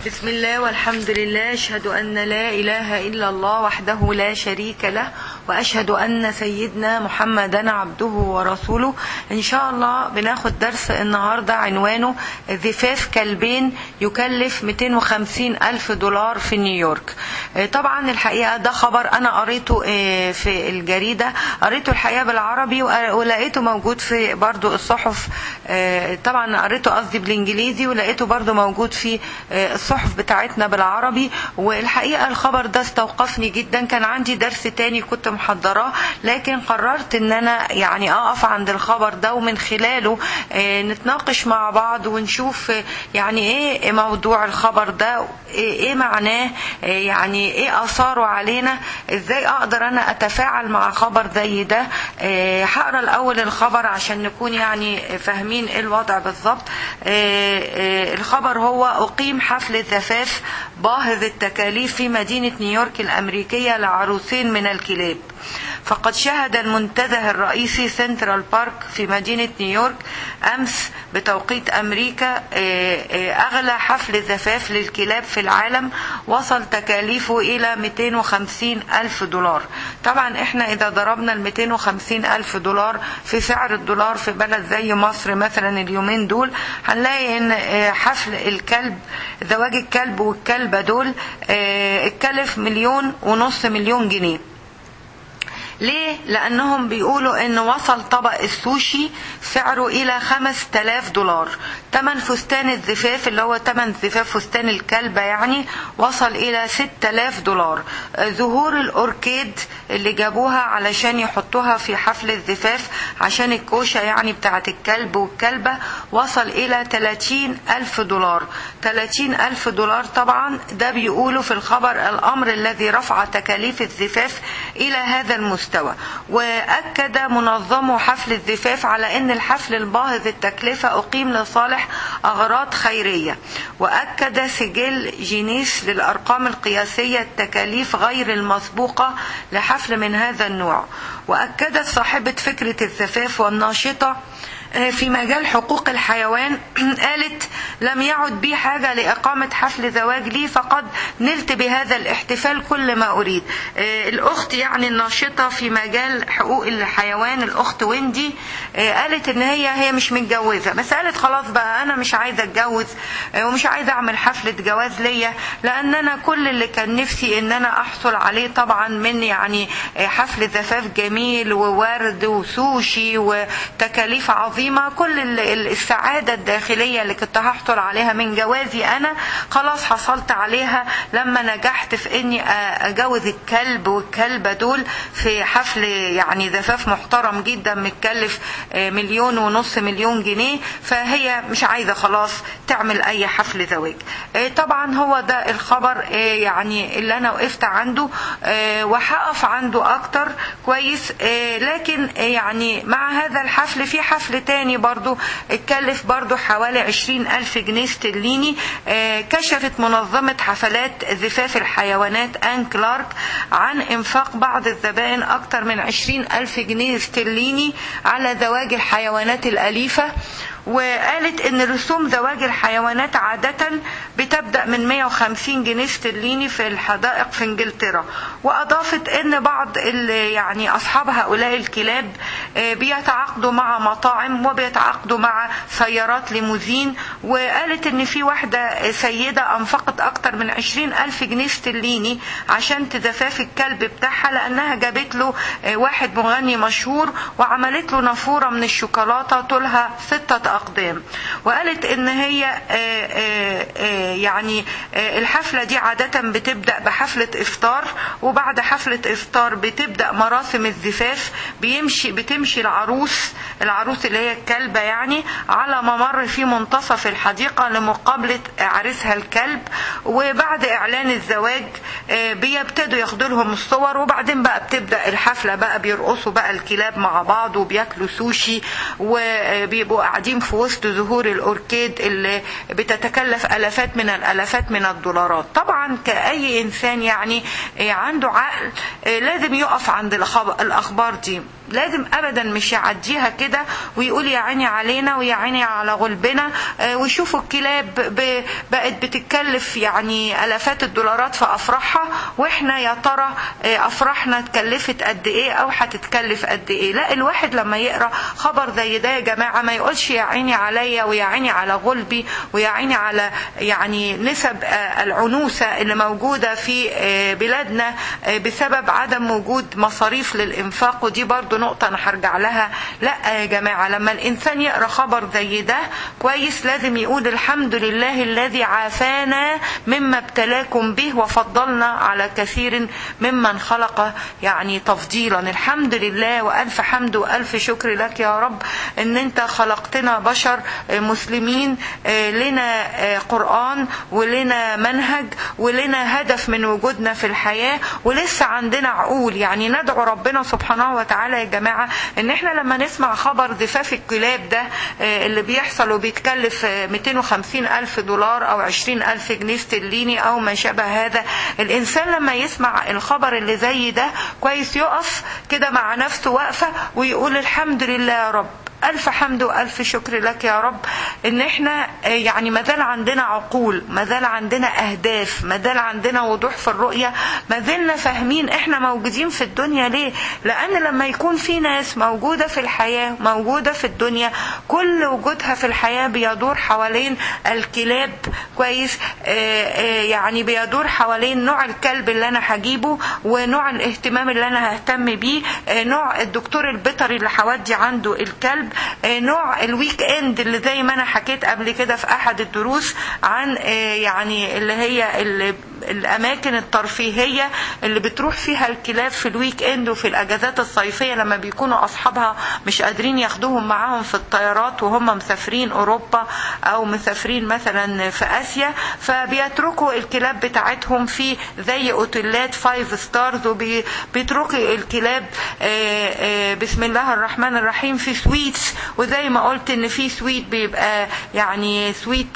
بسم الله والحمد لله أشهد أن لا إله إلا الله وحده لا شريك له وأشهد أن سيدنا محمدا عبده ورسوله إن شاء الله بناخد درس النهاردة عنوانه زفاف كلبين يكلف 250 ألف دولار في نيويورك طبعا الحقيقة ده خبر أنا قريته في الجريدة قريته الحقيقة بالعربي ولقيته موجود في برضو الصحف طبعا قريته قصدي بالإنجليزي ولقيته برضو موجود في الصحف بتاعتنا بالعربي والحقيقة الخبر ده استوقفني جدا كان عندي درس تاني كنت محضراه لكن قررت ان انا يعني اقف عند الخبر ده ومن خلاله نتناقش مع بعض ونشوف يعني ايه موضوع الخبر ده ايه معناه يعني ايه اثاره علينا ازاي اقدر انا اتفاعل مع خبر زي ده هقرا الاول الخبر عشان نكون يعني فاهمين ايه الوضع بالظبط الخبر هو اقيم حفل زفاف باهظ التكاليف في مدينة نيويورك الأمريكية لعروسين من الكلاب فقد شهد المنتزه الرئيسي سنترال بارك في مدينة نيويورك أمس بتوقيت أمريكا أغلى حفل زفاف للكلاب في العالم وصل تكاليفه إلى 250 ألف دولار طبعا احنا إذا ضربنا ال 250 ألف دولار في سعر الدولار في بلد زي مصر مثلا اليومين دول هنلاقي ان حفل الكلب زواج الكلب والكلبة دول اتكلف مليون ونص مليون جنيه ليه؟ لأنهم بيقولوا إن وصل طبق السوشي سعره إلى 5000 دولار تمن فستان الزفاف اللي هو تمن زفاف فستان الكلبة يعني وصل إلى 6000 دولار ظهور الأوركيد اللي جابوها علشان يحطوها في حفل الزفاف عشان الكوشة يعني بتاعت الكلب والكلبة وصل إلى 30 ألف دولار 30 ألف دولار طبعا ده بيقولوا في الخبر الأمر الذي رفع تكاليف الزفاف إلى هذا المستوى المستوى وأكد منظمو حفل الزفاف على أن الحفل الباهظ التكلفة أقيم لصالح أغراض خيرية وأكد سجل جينيس للأرقام القياسية التكاليف غير المسبوقة لحفل من هذا النوع وأكدت صاحبة فكرة الزفاف والناشطة في مجال حقوق الحيوان قالت لم يعد بي حاجة لإقامة حفل زواج لي فقد نلت بهذا الاحتفال كل ما أريد الأخت يعني الناشطة في مجال حقوق الحيوان الأخت ويندي قالت إن هي هي مش متجوزة بس قالت خلاص بقى أنا مش عايزة أتجوز ومش عايزة أعمل حفلة جواز ليا لأن أنا كل اللي كان نفسي إن أنا أحصل عليه طبعا من يعني حفل زفاف جميل وورد وسوشي وتكاليف عظيمة عظيمة كل السعادة الداخلية اللي كنت هحصل عليها من جوازي أنا خلاص حصلت عليها لما نجحت في إني أجوز الكلب والكلبة دول في حفل يعني زفاف محترم جدا متكلف مليون ونص مليون جنيه فهي مش عايزة خلاص تعمل أي حفل زواج طبعا هو ده الخبر يعني اللي أنا وقفت عنده وهقف عنده أكتر كويس لكن يعني مع هذا الحفل في حفل تاني برضو اتكلف برضو حوالي عشرين ألف جنيه استرليني كشفت منظمة حفلات زفاف الحيوانات أن كلارك عن إنفاق بعض الزبائن أكثر من عشرين ألف جنيه استرليني على زواج الحيوانات الأليفة وقالت ان رسوم زواج الحيوانات عادة بتبدأ من 150 جنيه استرليني في الحدائق في انجلترا واضافت ان بعض يعني اصحاب هؤلاء الكلاب بيتعاقدوا مع مطاعم وبيتعاقدوا مع سيارات ليموزين وقالت ان في واحدة سيدة انفقت اكتر من 20 الف جنيه استرليني عشان تزفاف الكلب بتاعها لانها جابت له واحد مغني مشهور وعملت له نافورة من الشوكولاتة طولها ستة أقدام وقالت إن هي يعني الحفلة دي عادة بتبدأ بحفلة إفطار وبعد حفلة إفطار بتبدأ مراسم الزفاف بيمشي بتمشي العروس العروس اللي هي الكلبة يعني على ممر في منتصف الحديقة لمقابلة عريسها الكلب وبعد إعلان الزواج بيبتدوا ياخدوا لهم الصور وبعدين بقى بتبدأ الحفلة بقى بيرقصوا بقى الكلاب مع بعض وبياكلوا سوشي وبيبقوا قاعدين في وسط ظهور الأوركيد اللي بتتكلف ألافات من الألافات من الدولارات طبعا كأي إنسان يعني عنده عقل لازم يقف عند الأخبار دي لازم ابدا مش يعديها كده ويقول يا عيني علينا ويا عيني على غلبنا آه، ويشوفوا الكلاب ب- بقت بتتكلف يعني الافات الدولارات في افراحها واحنا يا ترى آه، افراحنا اتكلفت قد ايه او هتتكلف قد ايه لا الواحد لما يقرا خبر زي ده يا جماعه ما يقولش يا عيني عليا ويا عيني على غلبي ويا عيني على يعني نسب آه، العنوسه اللي موجوده في آه، بلادنا آه، بسبب عدم وجود مصاريف للانفاق ودي برضو نقطه انا هرجع لها لا يا جماعه لما الانسان يقرا خبر زي ده كويس لازم يقول الحمد لله الذي عافانا مما ابتلاكم به وفضلنا على كثير ممن خلق يعني تفضيلا الحمد لله والف حمد والف شكر لك يا رب ان انت خلقتنا بشر آه، مسلمين آه، لنا آه، قران ولنا منهج ولنا هدف من وجودنا في الحياه ولسه عندنا عقول يعني ندعو ربنا سبحانه وتعالى يا جماعه ان احنا لما نسمع خبر زفاف الكلاب ده آه، اللي بيحصل وبيتكلف آه، 250 ألف دولار أو 20 ألف جنيه استرليني أو ما شابه هذا الإنسان لما يسمع الخبر اللي زي ده كويس يقف كده مع نفسه واقفة ويقول الحمد لله يا رب ألف حمد وألف شكر لك يا رب إن إحنا آه، يعني ما زال عندنا عقول ما زال عندنا أهداف ما زال عندنا وضوح في الرؤية ما زلنا فاهمين إحنا موجودين في الدنيا ليه لأن لما يكون في ناس موجودة في الحياة موجودة في الدنيا كل وجودها في الحياة بيدور حوالين الكلاب كويس آه، آه، يعني بيدور حوالين نوع الكلب اللي أنا هجيبه ونوع الاهتمام اللي أنا ههتم بيه آه، نوع الدكتور البيطري اللي هودي عنده الكلب آه، نوع الويك اند اللي زي ما انا حكيت قبل كده في احد الدروس عن آه، يعني اللي هي ال- الاماكن الترفيهيه اللي بتروح فيها الكلاب في الويك اند وفي الاجازات الصيفيه لما بيكونوا اصحابها مش قادرين ياخدوهم معاهم في الطيارات وهم مسافرين اوروبا او مسافرين مثلا في اسيا فبيتركوا الكلاب بتاعتهم في زي اوتيلات فايف ستارز وبيتركوا الكلاب آه، آه، بسم الله الرحمن الرحيم في سويتس وزي ما قلت ان في سويت بيبقى يعني سويت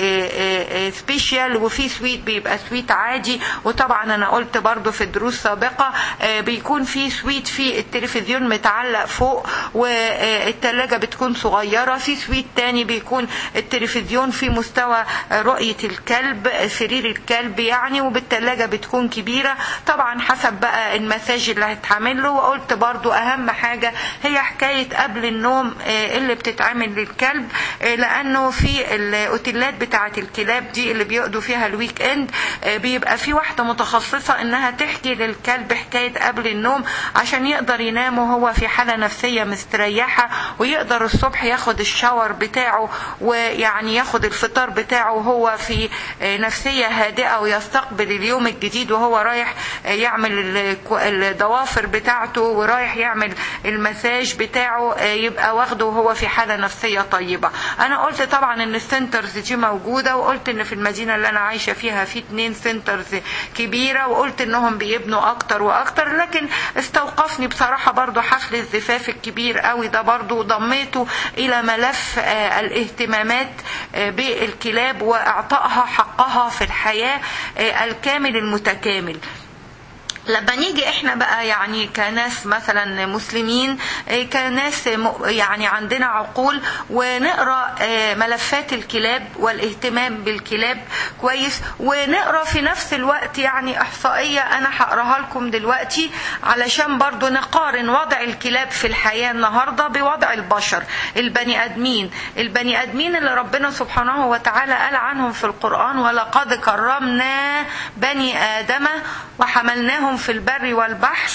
سبيشال وفي سويت بيبقى سويت عادي وطبعا انا قلت برضو في دروس سابقة آه، بيكون في سويت في التلفزيون متعلق فوق والتلاجة بتكون صغيرة في سويت تاني بيكون التلفزيون في مستوى رؤية الكلب سرير الكلب يعني وبالتلاجة بتكون كبيرة طبعا حسب بقى المساج اللي هتعمل له وقلت برضو اهم حاجة هي حكاية قبل النوم آه، اللي بتتعمل للكلب آه، لانه في الاوتيلات بتاعة الكلاب دي اللي بيقضوا فيها الويك اند آه، بيبقى في واحدة متخصصة انها تحكي للكلب حكاية قبل النوم عشان يقدر ينام وهو في حالة نفسية مستريحة ويقدر الصبح ياخد الشاور بتاعه ويعني ياخد الفطار بتاعه وهو في آه، نفسية هادئة ويستقبل اليوم الجديد وهو رايح آه، يعمل الكو- الضوافر بتاعته ورايح يعمل المساج بتاعه آه، يبقى واخده وهو في حالة نفسية طيبة انا قلت طبعا ان السنترز دي موجودة وقلت ان في المدينة اللي انا عايشة فيها في اتنين سنترز كبيرة وقلت انهم بيبنوا اكتر واكتر لكن استوقفني بصراحة برضو حفل الزفاف الكبير قوي ده برضو ضميته الى ملف آه، الاهتمامات آه، بالكلاب واعطائها حقها في الحياة آه، الكامل المتكامل لما نيجي احنا بقى يعني كناس مثلا مسلمين اه، كناس م- يعني عندنا عقول ونقرا اه، ملفات الكلاب والاهتمام بالكلاب كويس ونقرا في نفس الوقت يعني احصائيه انا هقراها لكم دلوقتي علشان برضو نقارن وضع الكلاب في الحياه النهارده بوضع البشر البني ادمين البني ادمين اللي ربنا سبحانه وتعالى قال عنهم في القران ولقد كرمنا بني ادم وحملناهم في البر والبحر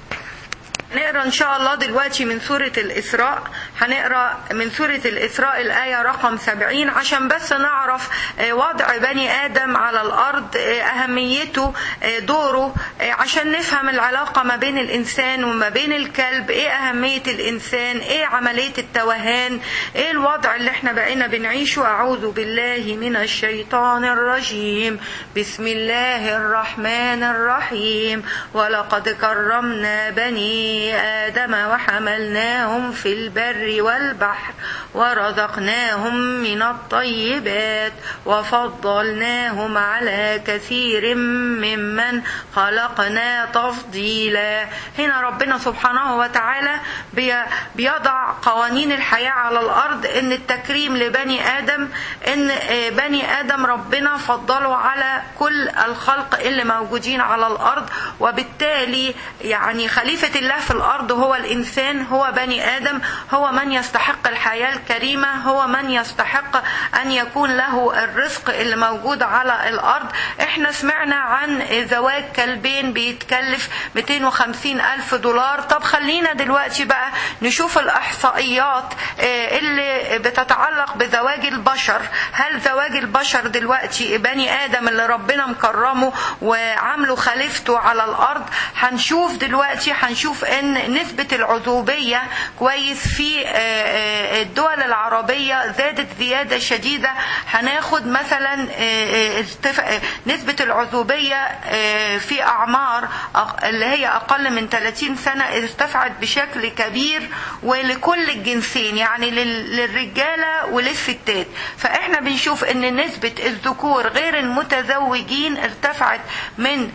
نقرا ان شاء الله دلوقتي من سورة الإسراء هنقرا من سورة الإسراء الآية رقم 70 عشان بس نعرف آه، وضع بني آدم على الأرض آه، أهميته آه، دوره آه، عشان نفهم العلاقة ما بين الإنسان وما بين الكلب إيه أهمية الإنسان إيه عملية التوهان إيه الوضع اللي إحنا بقينا بنعيشه أعوذ بالله من الشيطان الرجيم بسم الله الرحمن الرحيم ولقد كرمنا بني آدم وحملناهم في البر والبحر ورزقناهم من الطيبات وفضلناهم على كثير ممن خلقنا تفضيلا هنا ربنا سبحانه وتعالى بي- بيضع قوانين الحياة على الأرض إن التكريم لبني آدم إن آه، بني آدم ربنا فضله على كل الخلق اللي موجودين على الأرض وبالتالي يعني خليفة الله في الأرض هو الإنسان هو بني آدم هو من يستحق الحياة الكريمة هو من يستحق أن يكون له الرزق اللي موجود على الأرض احنا سمعنا عن زواج كلبين بيتكلف 250 ألف دولار طب خلينا دلوقتي بقى نشوف الإحصائيات آه، اللي بتتعلق بزواج البشر هل زواج البشر دلوقتي بني آدم اللي ربنا مكرمه وعامله خليفته على الأرض هنشوف دلوقتي هنشوف ان نسبة العزوبية كويس في آه، آه، الدول العربية زادت زيادة شديدة هناخد مثلا آه، آه، ارتف- آه، نسبة العزوبية آه، في أعمار أق- اللي هي أقل من 30 سنة ارتفعت بشكل كبير ولكل الجنسين يعني لل- للرجالة وللستات فإحنا بنشوف ان نسبة الذكور غير المتزوجين ارتفعت من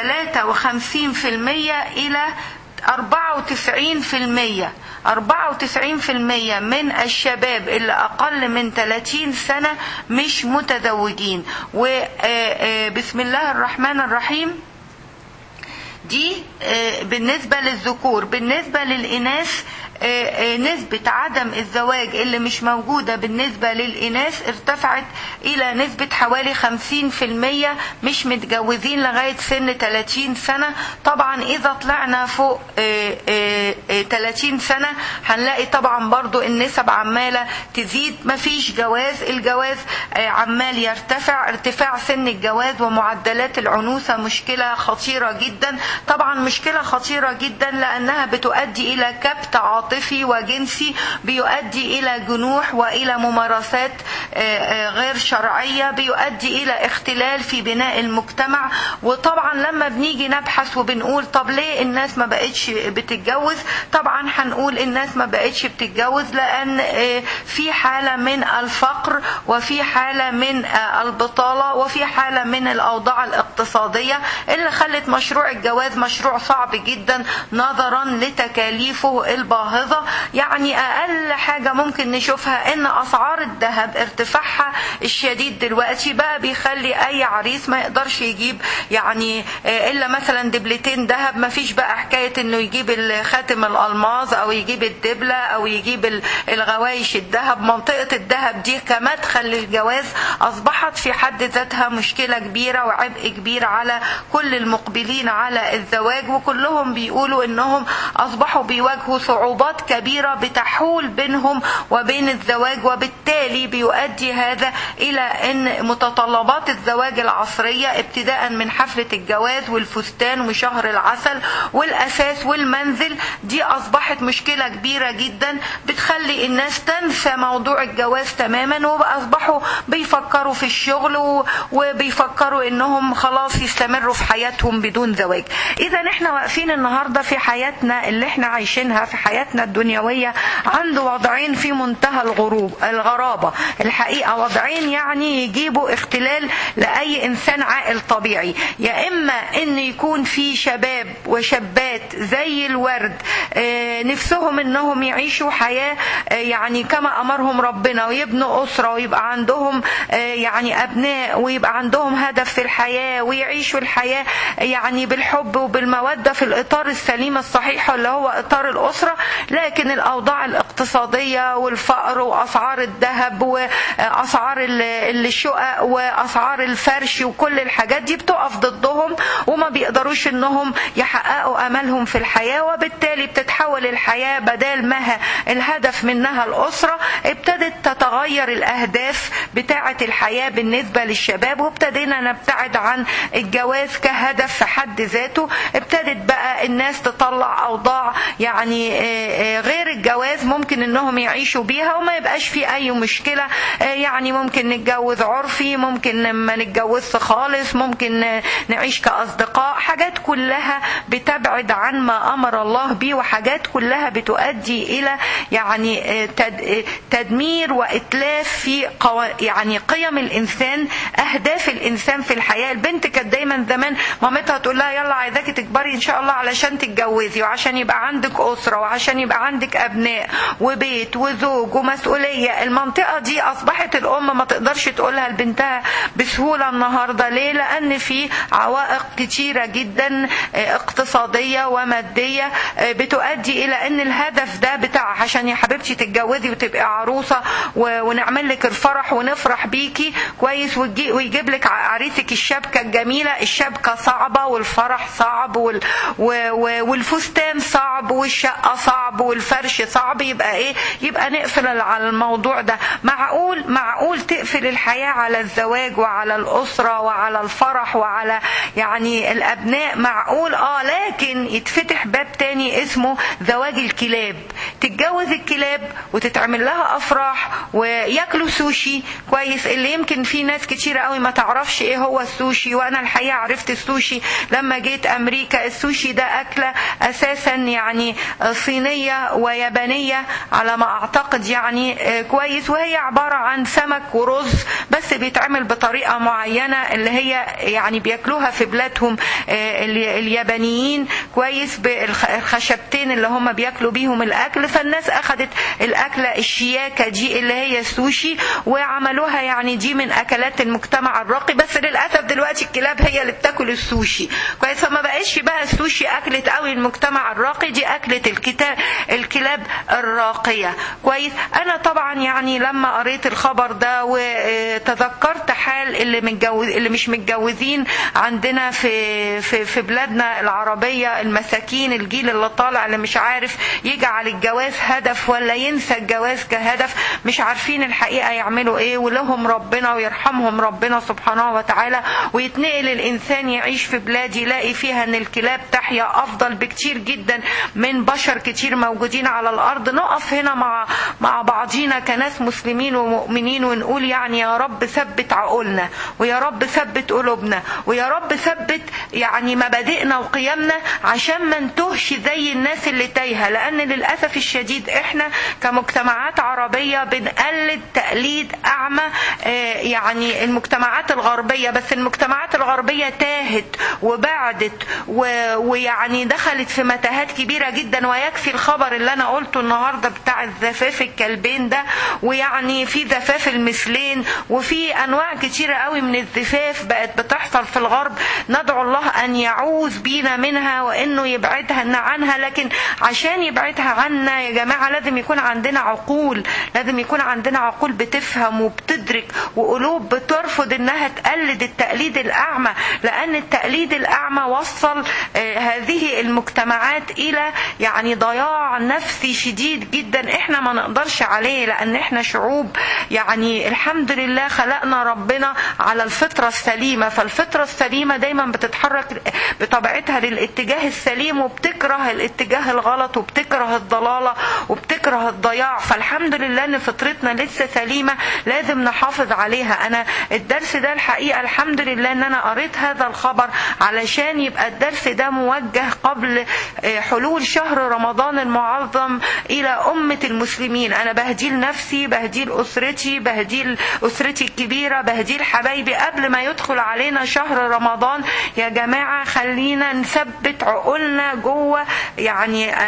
53% إلى 94% 94% من الشباب اللي أقل من 30 سنة مش متزوجين وبسم الله الرحمن الرحيم دي آه، بالنسبة للذكور بالنسبة للإناث آه، آه، نسبة عدم الزواج اللي مش موجودة بالنسبة للإناث ارتفعت إلى نسبة حوالي 50% مش متجوزين لغاية سن 30 سنة طبعا إذا طلعنا فوق آه، آه، آه، 30 سنة هنلاقي طبعا برضو النسب عمالة تزيد مفيش جواز الجواز آه، عمال يرتفع ارتفاع سن الجواز ومعدلات العنوسة مشكلة خطيرة جدا طبعا مشكلة خطيرة جدا لأنها بتؤدي إلى كبت عاطفي وجنسي بيؤدي إلى جنوح وإلى ممارسات آه، آه، غير شرعية بيؤدي إلى اختلال في بناء المجتمع وطبعا لما بنيجي نبحث وبنقول طب ليه الناس ما بقتش بتتجوز طبعا هنقول الناس ما بقتش بتتجوز لأن آه، في حالة من الفقر وفي حالة من آه، البطالة وفي حالة من الأوضاع الاقتصادية اللي خلت مشروع الجواز مشروع صعب جدا نظرا لتكاليفه الباهظة يعني أقل حاجة ممكن نشوفها إن أسعار الذهب ارتفاعها الشديد دلوقتي بقى بيخلي أي عريس ما يقدرش يجيب يعني آه، إلا مثلا دبلتين ذهب ما فيش بقى حكاية إنه يجيب خاتم الألماظ أو يجيب الدبلة أو يجيب ال- الغوايش الذهب منطقة الذهب دي كمدخل للجواز أصبحت في حد ذاتها مشكلة كبيرة وعبء كبير على كل المقبلين على الزواج وكلهم بيقولوا إنهم أصبحوا بيواجهوا صعوبات كبيرة بتحول بينهم وبين الزواج وبالتالي بيؤدي هذا إلى أن متطلبات الزواج العصرية ابتداء من حفلة الجواز والفستان وشهر العسل والأساس والمنزل دي أصبحت مشكلة كبيرة جدا بتخلي الناس تنسى موضوع الجواز تماما وأصبحوا بيفكروا في الشغل و- وبيفكروا انهم خلاص يستمروا في حياتهم بدون زواج اذا احنا واقفين النهارده في حياتنا اللي احنا عايشينها في حياتنا الدنيويه عند وضعين في منتهى الغروب الغرابه الحقيقه وضعين يعني يجيبوا اختلال لاي انسان عاقل طبيعي يا اما ان يكون في شباب وشابات زي الورد آه، نفسهم انهم يعيشوا حياه آه، يعني كما امرهم ربنا ويبنوا اسره ويبقى عندهم آه، يعني ابناء ويبقى عندهم هدف في الحياه ويعيشوا الحياه يعني بالحب وبالموده في الاطار السليم الصحيح اللي هو اطار الاسره لكن الاوضاع الاقتصاديه والفقر واسعار الذهب واسعار ال- الشقق واسعار الفرش وكل الحاجات دي بتقف ضدهم وما بيقدروش انهم يحققوا املهم في الحياه وبالتالي بتتحول الحياه بدل ما ه- الهدف منها الاسره ابتدت تتغير الاهداف بتاعه الحياه بالنسبه للشباب وابتدينا نبتعد عن الجواز كهدف في حد ذاته ابتدت بقى الناس تطلع اوضاع يعني آه، آه، غير الجواز ممكن انهم يعيشوا بيها وما يبقاش في اي مشكله آه، يعني ممكن نتجوز عرفي ممكن ما نتجوزش خالص ممكن آه، نعيش كاصدقاء حاجات كلها بتبعد عن ما امر الله به وحاجات كلها بتؤدي الى يعني آه، تد- آه، تدمير واتلاف في قوا... يعني قيم الانسان اهداف الانسان في الحياه البنت كانت دايما زمان مامتها تقول لها يلا عايزاكي تكبري ان شاء الله علشان تتجوزي وعشان يبقى عندك اسره وعشان يبقى عندك ابناء وبيت وزوج ومسؤوليه المنطقه دي اصبحت الام ما تقدرش تقولها لبنتها بسهوله النهارده ليه لان في عوائق كتيره جدا آه، اقتصاديه وماديه آه، بتؤدي الى ان الهدف ده بتاع عشان يا حبيبتي تتجوزي وتبقي عروسه و- ونعمل لك الفرح ونفرح بيكي كويس وتجي- ويجيب لك ع- عريسك الشبكه الجميله الشبكه صعبه والفرح صعب وال و- و- والفستان صعب والشقه صعب والفرش صعب يبقى ايه يبقى نقفل على الموضوع ده معقول معقول تقفل الحياه على الزواج وعلى الاسره وعلى الفرح وعلى يعني الابناء معقول اه لكن يتفتح باب تاني اسمه زواج الكلاب تتجوز الكلاب وتتعمل لها افراح وياكلوا سوشي كويس اللي يمكن في ناس كتيره قوي ما تعرفش ايه هو السوشي وانا الحقيقه عرفت السوشي لما جيت امريكا السوشي ده اكله اساسا يعني صينيه ويابانيه على ما اعتقد يعني آه، كويس وهي عباره عن سمك ورز بس بيتعمل بطريقه معينه اللي هي يعني بياكلوها في بلادهم آه، ال- اليابانيين كويس بالخشبتين اللي هم بياكلوا بيهم الاكل فالناس اخذت الاكله الشياكه دي اللي هي السوشي وعملوها يعني دي من اكلات المجتمع الراقي بس للاسف دلوقتي الكلاب هي اللي بتاكل السوشي كويس فما بقتش بقى السوشي اكله قوي المجتمع الراقي دي اكله الكتاب الكلاب الراقيه كويس انا طبعا يعني لما قريت الخبر ده وتذكرت حال اللي متجوز اللي مش متجوزين عندنا في في في بلادنا العربيه المساكين الجيل اللي طالع اللي مش عارف يجعل الجواز هدف ولا ينسى الجواز كهدف مش عارفين الحقيقه يعملوا ايه ولهم ربنا ويرحمهم ربنا سبحانه وتعالى ويتنقل الانسان يعيش في بلاد يلاقي فيها ان الكلاب تحيا افضل بكتير جدا من بشر كتير موجودين على الارض نقف هنا مع مع بعضينا كناس مسلمين ومؤمنين ونقول يعني يا رب ثبت عقولنا ويا رب ثبت قلوبنا ويا رب ثبت يعني مبادئنا وقيمنا عشان ما نتوهش زي الناس اللي تايهه لان للاسف الشديد احنا كمجتمعات عربيه بنقلد تقليد اعمى آه، يعني المجتمعات الغربيه بس المجتمعات الغربيه تاهت وبعدت و- ويعني دخلت في متاهات كبيره جدا ويكفي الخبر اللي انا قلته النهارده بتاع الزفاف الكلبين ده ويعني في زفاف المثلين وفي انواع كتيره قوي من الزفاف بقت بتحصل في الغرب ندعو الله ان يعوذ بينا منها وانه يبعدها عنها لكن عشان يبعدها عنا يا جماعه لازم يكون عندنا عقول لازم يكون عندنا عقول بتفهم وبتدرك وقلوب بترفض انها تقلد التقليد الاعمى لان التقليد الاعمى وصل آه، هذه المجتمعات الى يعني ضياع نفسي شديد جدا احنا ما نقدرش عليه لان احنا شعوب يعني الحمد لله خلقنا ربنا على الفطره السليمه فالفطره السليمه دايما بتتحرك بطبيعتها للاتجاه السليم وبتكره الاتجاه الغلط وبتكره الضلاله وبتكره الضياع فالحمد لله ان فطرتنا لسه سليمه لازم نحافظ عليها انا الدرس ده الحقيقه الحمد لله ان انا قريت هذا الخبر علشان يبقى الدرس ده موجه قبل آه، حلول شهر رمضان المعظم الى امه المسلمين انا بهديل نفسي بهديل اسرتي بهديل اسرتي الكبيره بهديل حبايبي قبل ما يدخل علينا شهر رمضان يا جماعه خلينا نثبت عقولنا جوه يعني آه،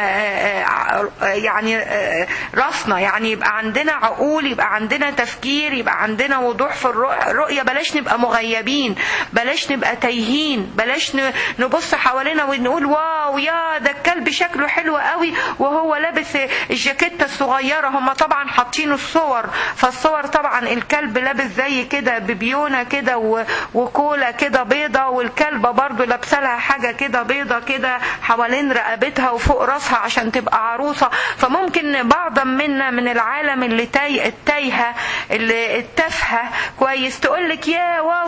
آه، آه، يعني آه، راسنا يعني يبقى عندنا عقول يبقى عندنا تفكير يبقى عندنا وضوح في الرؤ- الرؤيه بلاش نبقى مغيبين بلاش نبقى تايهين بلاش ن- نبص حوالينا ونقول واو يا ده الكلب شكله حلو قوي وهو لابس الجاكيته الصغيره هم طبعا حاطين الصور فالصور طبعا الكلب لابس زي كده ببيونه كده و- وكولا كده بيضه والكلبه برضو لابسه لها حاجه كده بيضه كده حوالين رقبتها وفوق راسها عشان تبقى عروسه فممكن بعضا منا من العالم اللي تاي التايهه اللي التافهه كويس تقول لك يا واو شكلهم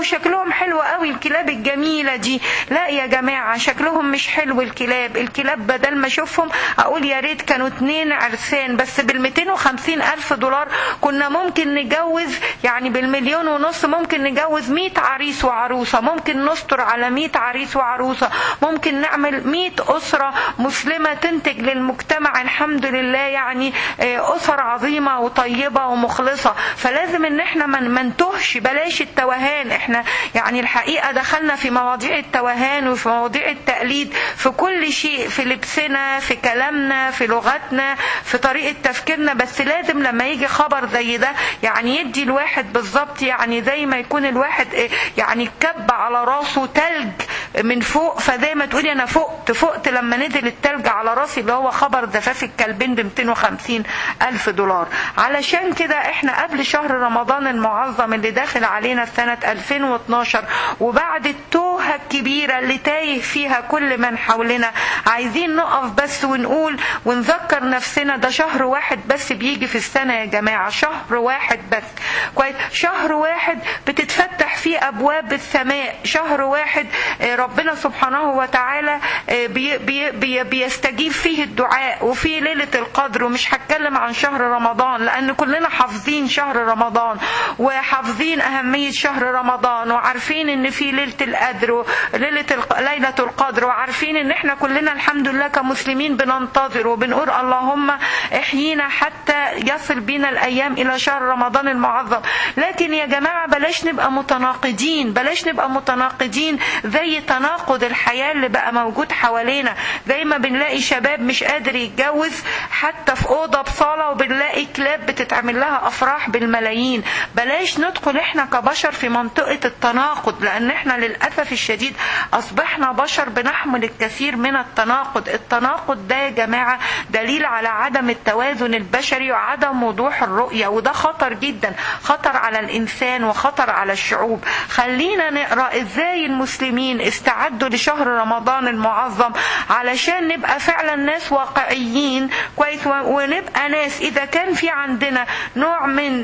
شكلهم حلو قوي الكلاب الجميلة دي لا يا جماعة شكلهم مش حلو الكلاب الكلاب بدل ما اشوفهم اقول يا ريت كانوا اتنين عرسان بس بال 250 الف دولار كنا ممكن نجوز يعني بالمليون ونص ممكن نجوز 100 عريس وعروسة ممكن نستر على 100 عريس وعروسة ممكن نعمل 100 أسرة مسلمة تنتج للمجتمع الحمد لله يعني أسر عظيمة وطيبة ومخلصة فلازم ان احنا من منتهش بلاش التوهان احنا يعني الحقيقة دخلنا في مواضيع التوهان وفي مواضيع التقليد في كل شيء في لبسنا في كلامنا في لغتنا في طريقة تفكيرنا بس لازم لما يجي خبر زي ده يعني يدي الواحد بالظبط يعني زي ما يكون الواحد يعني كب على راسه تلج من فوق فزي ما تقولي انا فقت فقت لما نزل التلج على راسي اللي هو خبر زفاف الكلبين ب 250 الف دولار علشان كده احنا قبل شهر رمضان المعظم اللي داخل علينا في سنة 2012 وبعد التوهة الكبيرة اللي تايه فيها كل من حولنا عايزين نقف بس ونقول ونذكر نفسنا ده شهر واحد بس بيجي في السنة يا جماعة شهر واحد بس كويس شهر واحد بتتفتح فيه أبواب السماء شهر واحد ربنا سبحانه وتعالى بي بي بي بيستجيب فيه الدعاء وفي ليلة القدر ومش هتكلم عن شهر رمضان لأن كلنا حافظين شهر رمضان وحافظين أهمية شهر رمضان وعارفين إن في ليلة القدر ليلة ليلة القدر وعارفين إن إحنا كلنا الحمد لله كمسلمين بننتظر وبنقول اللهم احيينا حتى يصل بنا الأيام إلى شهر رمضان المعظم لكن يا جماعة بلاش نبقى متناقضين بلاش نبقى متناقضين زي تناقض الحياة اللي بقى موجود حوالينا زي ما بنلاقي شباب مش قادر يتجوز حتى في أوضة بصالة وبنلاقي كلاب بتتعمل لها أفراح بالملايين بلاش ندخل احنا كبشر في منطقة التناقض لأن احنا للأسف الشديد أصبحنا بشر بنحمل الكثير من التناقض التناقض ده يا جماعة دليل على عدم التوازن البشري وعدم وضوح الرؤية وده خطر جدا خطر على الإنسان وخطر على الشعوب خلينا نقرأ ازاي المسلمين استعدوا لشهر رمضان المعظم علشان نبقى فعلا ناس واقعيين كويس ونبقى ناس إذا كان في عندنا نوع من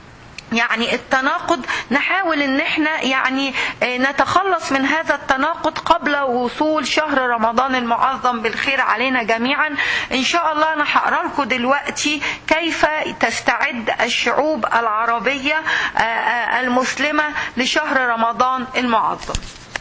يعني التناقض نحاول ان احنا يعني نتخلص من هذا التناقض قبل وصول شهر رمضان المعظم بالخير علينا جميعا ان شاء الله انا هقرا لكم دلوقتي كيف تستعد الشعوب العربيه المسلمه لشهر رمضان المعظم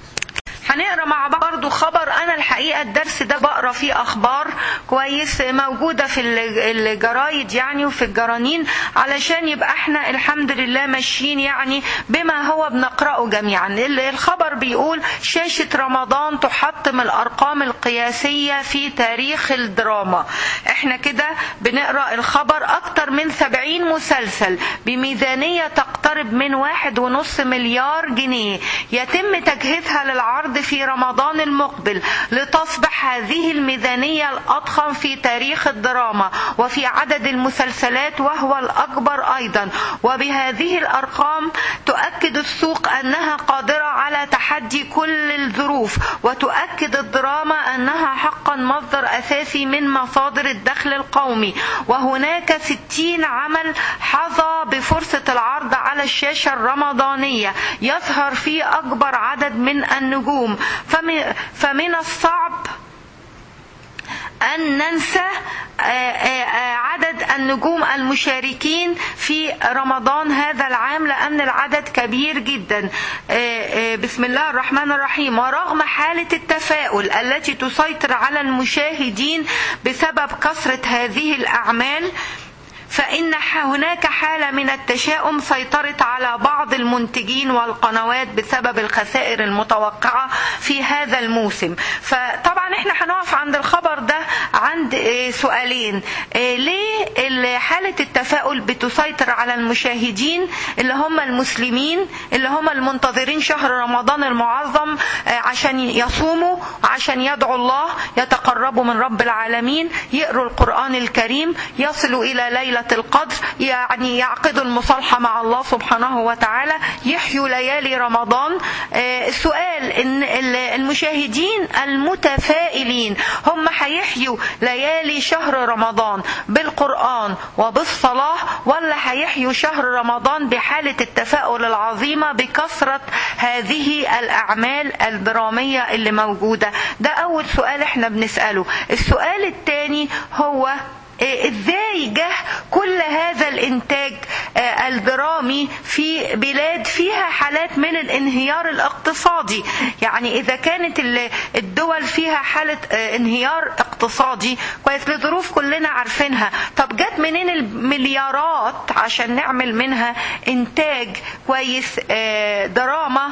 هنقرا مع بعض برضو خبر انا الحقيقه الدرس ده بقرا فيه اخبار كويس موجوده في الجرايد يعني وفي الجرانين علشان يبقى احنا الحمد لله ماشيين يعني بما هو بنقراه جميعا الخبر بيقول شاشه رمضان تحطم الارقام القياسيه في تاريخ الدراما احنا كده بنقرا الخبر اكتر من 70 مسلسل بميزانيه تقترب من واحد ونص مليار جنيه يتم تجهيزها للعرض في رمضان المقبل لتصبح هذه الميزانية الأضخم في تاريخ الدراما وفي عدد المسلسلات وهو الأكبر أيضا وبهذه الأرقام تؤكد السوق أنها قادرة على تحدي كل الظروف وتؤكد الدراما أنها حقا مصدر أساسي من مصادر الدخل القومي وهناك ستين عمل حظى بفرصة العرض على الشاشة الرمضانية يظهر فيه أكبر عدد من النجوم فمن الصعب أن ننسى عدد النجوم المشاركين في رمضان هذا العام لأن العدد كبير جدا بسم الله الرحمن الرحيم ورغم حالة التفاؤل التي تسيطر على المشاهدين بسبب كثرة هذه الأعمال فإن هناك حالة من التشاؤم سيطرت على بعض المنتجين والقنوات بسبب الخسائر المتوقعة في هذا الموسم فطبعا احنا هنقف عند الخبر ده عند سؤالين ليه حالة التفاؤل بتسيطر على المشاهدين اللي هم المسلمين اللي هم المنتظرين شهر رمضان المعظم عشان يصوموا عشان يدعوا الله يتقربوا من رب العالمين يقروا القرآن الكريم يصلوا إلى ليلة ليلة القدر يعني يعقدوا المصالحة مع الله سبحانه وتعالى يحيوا ليالي رمضان السؤال إن المشاهدين المتفائلين هم هيحيوا ليالي شهر رمضان بالقرآن وبالصلاة ولا هيحيوا شهر رمضان بحالة التفاؤل العظيمة بكثرة هذه الأعمال الدرامية اللي موجودة ده أول سؤال احنا بنسأله السؤال الثاني هو ازاي جه كل هذا الانتاج الدرامي في بلاد فيها حالات من الانهيار الاقتصادي يعني اذا كانت الدول فيها حالة انهيار اقتصادي كويس لظروف كلنا عارفينها طب جت منين المليارات عشان نعمل منها انتاج كويس دراما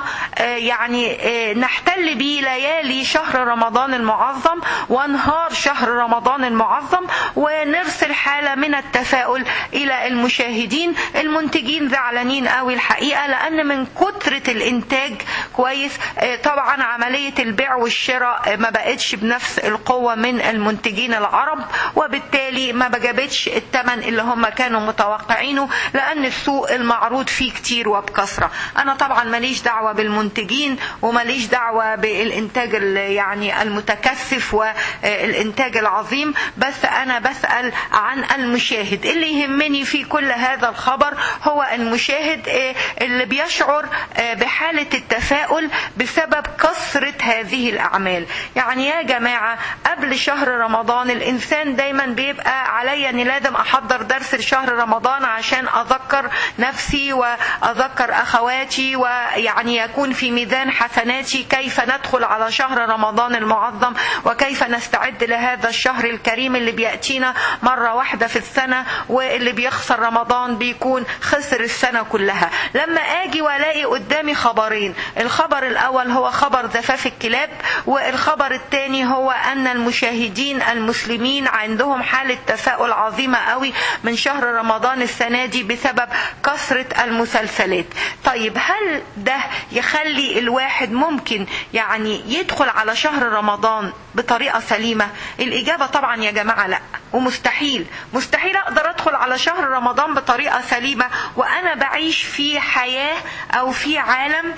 يعني نحتل بيه ليالي شهر رمضان المعظم وانهار شهر رمضان المعظم ون نرسل حالة من التفاؤل إلى المشاهدين المنتجين زعلانين قوي الحقيقة لأن من كترة الإنتاج كويس طبعا عملية البيع والشراء ما بقتش بنفس القوة من المنتجين العرب وبالتالي ما بجابتش الثمن اللي هم كانوا متوقعينه لأن السوق المعروض فيه كتير وبكثرة أنا طبعا ماليش دعوة بالمنتجين وماليش دعوة بالإنتاج يعني المتكثف والإنتاج العظيم بس أنا بسأل عن المشاهد اللي يهمني في كل هذا الخبر هو المشاهد اللي بيشعر بحالة التفاؤل بسبب كثرة هذه الأعمال يعني يا جماعة قبل شهر رمضان الإنسان دايما بيبقى عليا أني لازم أحضر درس لشهر رمضان عشان أذكر نفسي وأذكر أخواتي ويعني يكون في ميزان حسناتي كيف ندخل على شهر رمضان المعظم وكيف نستعد لهذا الشهر الكريم اللي بيأتينا مرة واحدة في السنة واللي بيخسر رمضان بيكون خسر السنة كلها لما اجي والاقي قدامي خبرين الخبر الاول هو خبر زفاف الكلاب والخبر الثاني هو ان المشاهدين المسلمين عندهم حالة تفاؤل عظيمة قوي من شهر رمضان السنة دي بسبب كثرة المسلسلات طيب هل ده يخلي الواحد ممكن يعني يدخل على شهر رمضان بطريقة سليمة الإجابة طبعا يا جماعة لا ومستحيل مستحيل أقدر أدخل على شهر رمضان بطريقة سليمة وأنا بعيش في حياة أو في عالم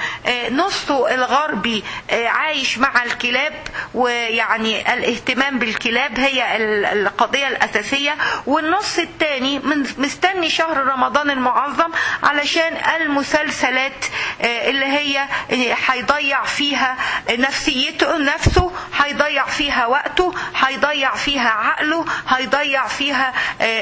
نصه الغربي عايش مع الكلاب ويعني الاهتمام بالكلاب هي القضية الأساسية والنص الثاني مستني شهر رمضان المعظم علشان المسلسلات اللي هي هيضيع فيها نفسيته نفسه هيضيع فيها وقته هيضيع فيها عقله هيضيع فيها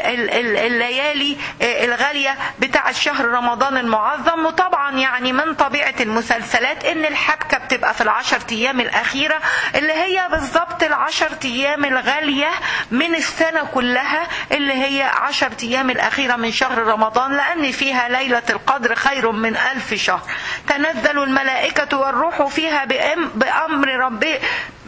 الليالي الغالية بتاعة شهر رمضان المعظم وطبعا يعني من طبيعة المسلسلات ان الحبكة بتبقى في العشر ايام الاخيرة اللي هي بالظبط العشر ايام الغالية من السنة كلها اللي هي عشر ايام الاخيرة من شهر رمضان لان فيها ليلة القدر خير من الف شهر تنزل الملائكة والروح فيها بأمر ربه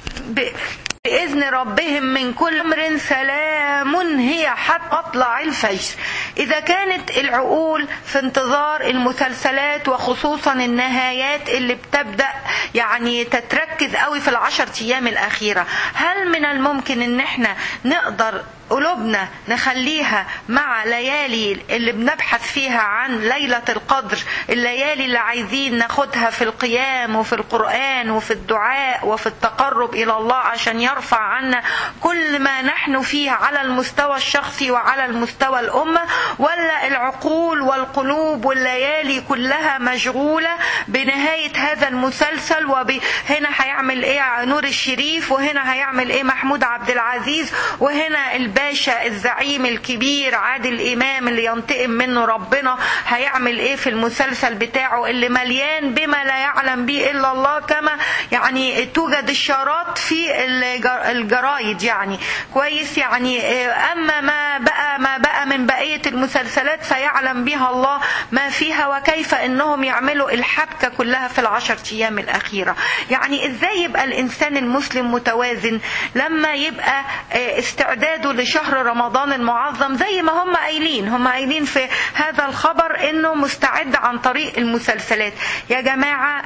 بإذن ربهم من كل أمر سلام هي حتى مطلع الفجر إذا كانت العقول في انتظار المسلسلات وخصوصا النهايات اللي بتبدأ يعني تتركز قوي في العشر أيام الأخيرة هل من الممكن إن احنا نقدر قلوبنا نخليها مع ليالي اللي بنبحث فيها عن ليلة القدر الليالي اللي عايزين ناخدها في القيام وفي القرآن وفي الدعاء وفي التقرب إلى الله عشان يرفع عنا كل ما نحن فيه على المستوى الشخصي وعلى المستوى الأمة ولا العقول والقلوب والليالي كلها مشغولة بنهاية هذا المسلسل وهنا هيعمل ايه نور الشريف وهنا هيعمل ايه محمود عبد العزيز وهنا الباشا الزعيم الكبير عادل امام اللي ينتقم منه ربنا هيعمل ايه في المسلسل بتاعه اللي مليان بما لا يعلم به الا الله كما يعني توجد الشارات في الجرايد يعني كويس يعني اما ما بقى ما بقى من بقيه المسلسلات فيعلم بها الله ما فيها وكيف انهم يعملوا الحبكه كلها في العشر ايام الاخيره يعني ازاي يبقى الانسان المسلم متوازن لما يبقى استعداده لشهر رمضان المعظم زي ما هم قايلين هم قايلين في هذا الخبر انه مستعد عن طريق المسلسلات يا جماعه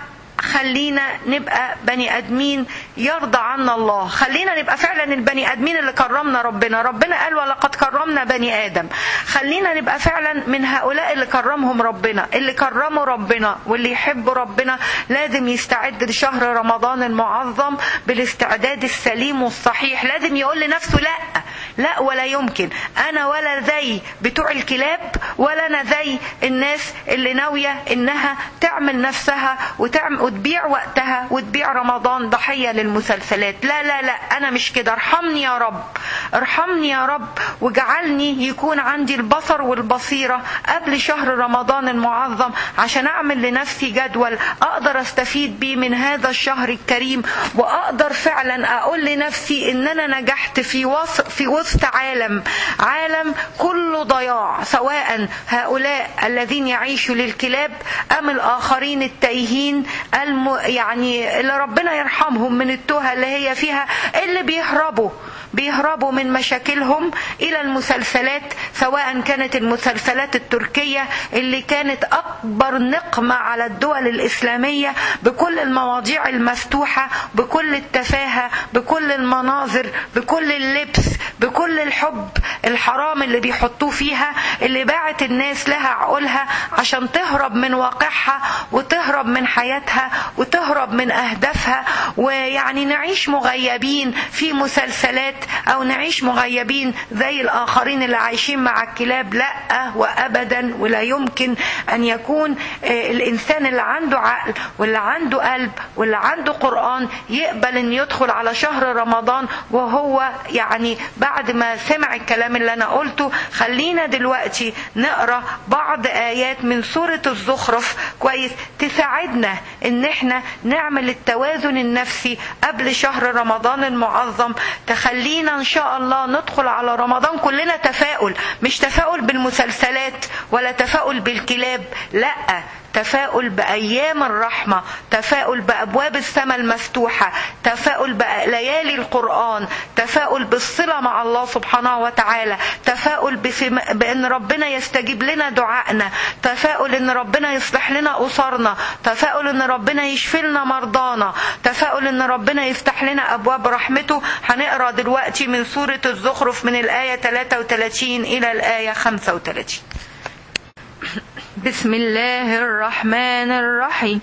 خلينا نبقى بني ادمين يرضى عنا الله خلينا نبقى فعلا البني ادمين اللي كرمنا ربنا ربنا قال ولقد كرمنا بني ادم خلينا نبقى فعلا من هؤلاء اللي كرمهم ربنا اللي كرموا ربنا واللي يحبوا ربنا لازم يستعد لشهر رمضان المعظم بالاستعداد السليم والصحيح لازم يقول لنفسه لا لا ولا يمكن انا ولا زي بتوع الكلاب ولا انا زي الناس اللي ناويه انها تعمل نفسها وتعمل وتبيع وقتها وتبيع رمضان ضحيه للمسلسلات لا لا لا انا مش كده ارحمني يا رب ارحمني يا رب واجعلني يكون عندي البصر والبصيره قبل شهر رمضان المعظم عشان اعمل لنفسي جدول اقدر استفيد بيه من هذا الشهر الكريم واقدر فعلا اقول لنفسي ان انا نجحت في وسط في وسط عالم عالم كله ضياع سواء هؤلاء الذين يعيشوا للكلاب ام الاخرين التايهين الم يعني اللي ربنا يرحمهم من التوهه اللي هي فيها اللي بيهربوا بيهربوا من مشاكلهم الى المسلسلات سواء كانت المسلسلات التركيه اللي كانت اكبر نقمه على الدول الاسلاميه بكل المواضيع المفتوحه بكل التفاهه بكل المناظر بكل اللبس بكل الحب الحرام اللي بيحطوه فيها اللي باعت الناس لها عقولها عشان تهرب من واقعها وتهرب من حياتها وتهرب من اهدافها ويعني نعيش مغيبين في مسلسلات او نعيش مغيبين زي الاخرين اللي عايشين مع الكلاب لا وابدا ولا يمكن ان يكون الانسان اللي عنده عقل واللي عنده قلب واللي عنده قران يقبل ان يدخل على شهر رمضان وهو يعني بعد ما سمع الكلام اللي انا قلته خلينا دلوقتي نقرا بعض ايات من سوره الزخرف كويس تساعدنا ان احنا نعمل التوازن النفسي قبل شهر رمضان المعظم تخلينا ان شاء الله ندخل على رمضان كلنا تفاؤل مش تفاؤل بالمسلسلات ولا تفاؤل بالكلاب لا تفاؤل بأيام الرحمة تفاؤل بأبواب السماء المفتوحة تفاؤل بليالي القرآن تفاؤل بالصلة مع الله سبحانه وتعالى تفاؤل بسم... بأن ربنا يستجيب لنا دعائنا تفاؤل أن ربنا يصلح لنا أسرنا تفاؤل أن ربنا يشفي لنا مرضانا تفاؤل أن ربنا يفتح لنا أبواب رحمته هنقرأ دلوقتي من سورة الزخرف من الآية 33 إلى الآية 35 بسم الله الرحمن الرحيم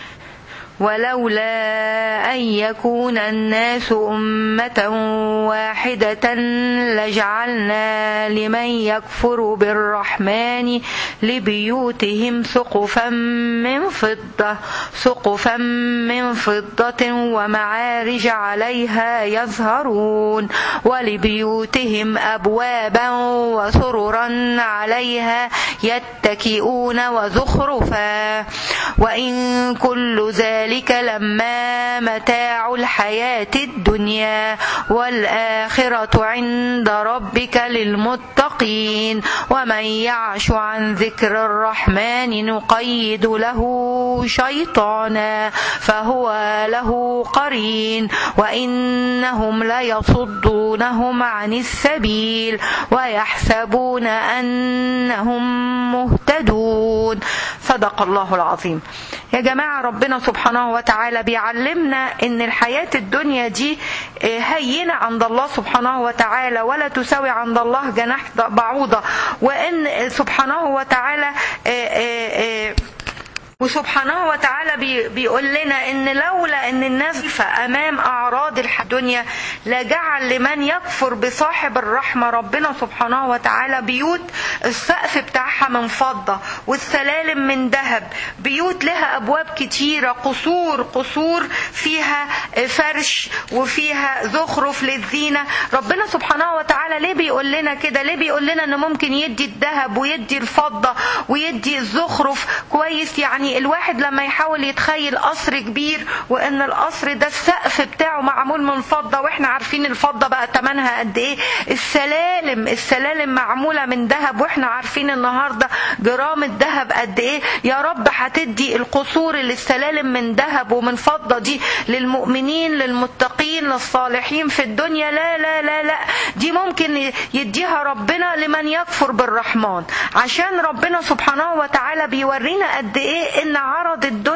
ولولا أن يكون الناس أمة واحدة لجعلنا لمن يكفر بالرحمن لبيوتهم سقفا من فضة سقفا من فضة ومعارج عليها يظهرون ولبيوتهم أبوابا وسررا عليها يتكئون وزخرفا وإن كل ذلك ذلك لما متاع الحياة الدنيا والآخرة عند ربك للمتقين ومن يعش عن ذكر الرحمن نقيد له شيطانا فهو له قرين وإنهم ليصدونهم عن السبيل ويحسبون أنهم مهتدون صدق الله العظيم يا جماعة ربنا سبحانه وتعالى بيعلمنا ان الحياة الدنيا دي هينة عند الله سبحانه وتعالى ولا تساوي عند الله جناح بعوضة وان سبحانه وتعالى وسبحانه وتعالى بي بيقول لنا ان لولا ان الناس امام اعراض الدنيا لجعل لمن يكفر بصاحب الرحمه ربنا سبحانه وتعالى بيوت السقف بتاعها من فضه والسلالم من ذهب بيوت لها ابواب كتيره قصور قصور فيها فرش وفيها زخرف للزينه ربنا سبحانه وتعالى ليه بيقول لنا كده ليه بيقول لنا ان ممكن يدي الذهب ويدي الفضه ويدي الزخرف كويس يعني الواحد لما يحاول يتخيل قصر كبير وان القصر ده السقف بتاعه معمول من فضه واحنا عارفين الفضه بقى ثمنها قد ايه السلالم السلالم معموله من ذهب واحنا عارفين النهارده جرام الذهب قد ايه يا رب هتدي القصور اللي السلالم من ذهب ومن فضه دي للمؤمنين للمتقين للصالحين في الدنيا لا لا لا لا دي ممكن يديها ربنا لمن يكفر بالرحمن عشان ربنا سبحانه وتعالى بيورينا قد ايه ان عرض الدنيا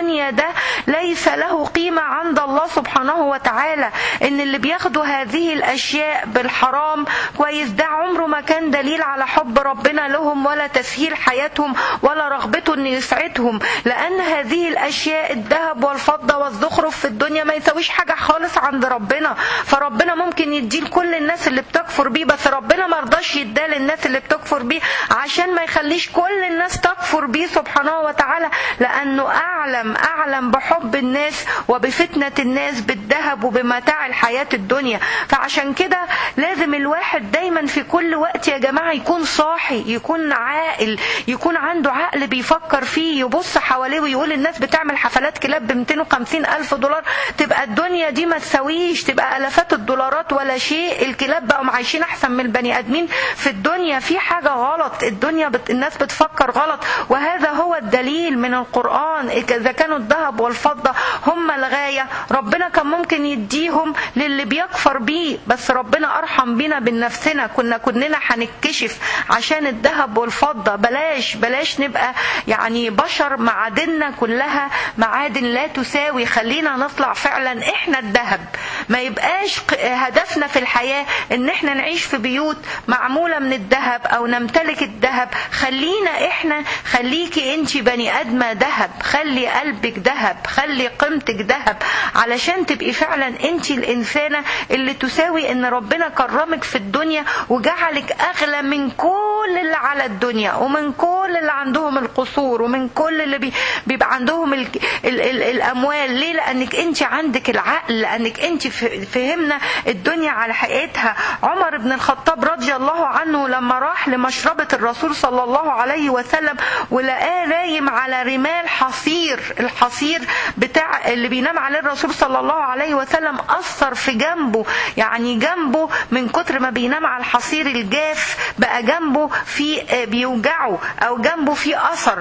الدنيا ده ليس له قيمة عند الله سبحانه وتعالى ان اللي بياخدوا هذه الاشياء بالحرام كويس ده عمره ما كان دليل على حب ربنا لهم ولا تسهيل حياتهم ولا رغبته ان يسعدهم لان هذه الاشياء الذهب والفضة والزخرف في الدنيا ما يساويش حاجة خالص عند ربنا فربنا ممكن يديه لكل الناس اللي بتكفر بيه بس ربنا ما رضاش يداه للناس اللي بتكفر بيه عشان ما يخليش كل الناس تكفر بيه سبحانه وتعالى لانه اعلم اعلم بحب الناس وبفتنة الناس بالذهب وبمتاع الحياة الدنيا فعشان كده لازم الواحد دايما في كل وقت يا جماعة يكون صاحي يكون عاقل يكون عنده عقل بيفكر فيه يبص حواليه ويقول الناس بتعمل حفلات كلاب ب 250 ألف دولار تبقى الدنيا دي ما تساويش تبقى ألفات الدولارات ولا شيء الكلاب بقوا عايشين أحسن من البني آدمين في الدنيا في حاجة غلط الدنيا بت... الناس بتفكر غلط وهذا هو الدليل من القرآن إذا كانوا الذهب والفضة هم الغاية ربنا كان ممكن يديهم للي بيكفر بيه بس ربنا أرحم بينا من نفسنا كنا كلنا هنتكشف عشان الذهب والفضة بلاش بلاش نبقى يعني بشر معادننا كلها معادن لا تساوي خلينا نطلع فعلا احنا الذهب ما يبقاش هدفنا في الحياة ان احنا نعيش في بيوت معمولة من الذهب او نمتلك الذهب خلينا احنا خليكي انت بني ادمة ذهب خلي قلبك ذهب خلي قيمتك ذهب علشان تبقي فعلا انت الانسانة اللي تساوي ان ربنا كرمك في الدنيا وجعلك اغلى من كل اللي على الدنيا ومن كل اللي عندهم القصور ومن كل اللي بي بيبقى عندهم ال ال ال الاموال ليه لانك انت عندك العقل لانك انت فهمنا الدنيا على حقيقتها عمر بن الخطاب رضي الله عنه لما راح لمشربة الرسول صلى الله عليه وسلم ولقاه نايم على رمال حصير الحصير بتاع اللي بينام عليه الرسول صلى الله عليه وسلم أثر في جنبه يعني جنبه من كتر ما بينام على الحصير الجاف بقى جنبه في بيوجعه أو جنبه في أثر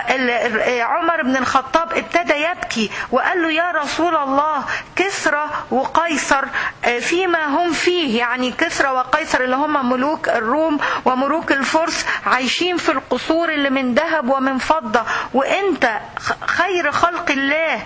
فعمر بن الخطاب ابتدى يبكي وقال له يا رسول الله كسرى وقيصر فيما هم فيه يعني كسرى وقيصر اللي هم ملوك الروم وملوك الفرس عايشين في القصور اللي من ذهب ومن فضة وانت خير خلق الله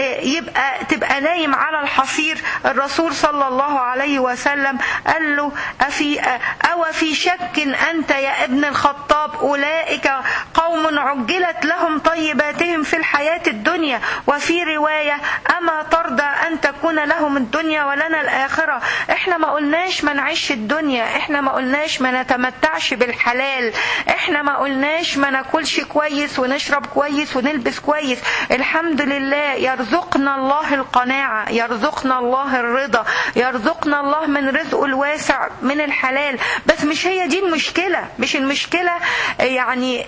يبقى تبقى نايم على الحصير الرسول صلى الله عليه وسلم قال له أفي أو في شك أنت يا ابن الخطاب أولئك قوم عجلت لهم طيباتهم في الحياة الدنيا وفي رواية أما ترضى أن تكون لهم الدنيا ولنا الآخرة احنا ما قلناش ما نعيش الدنيا احنا ما قلناش ما نتمتعش بالحلال احنا ما قلناش ما ناكلش كويس ونشرب كويس ونلبس كويس الحمد لله يرزقنا الله القناعة يرزقنا الله الرضا يرزقنا الله من رزقه الواسع من الحلال بس مش هي دي المشكلة مش المشكلة يعني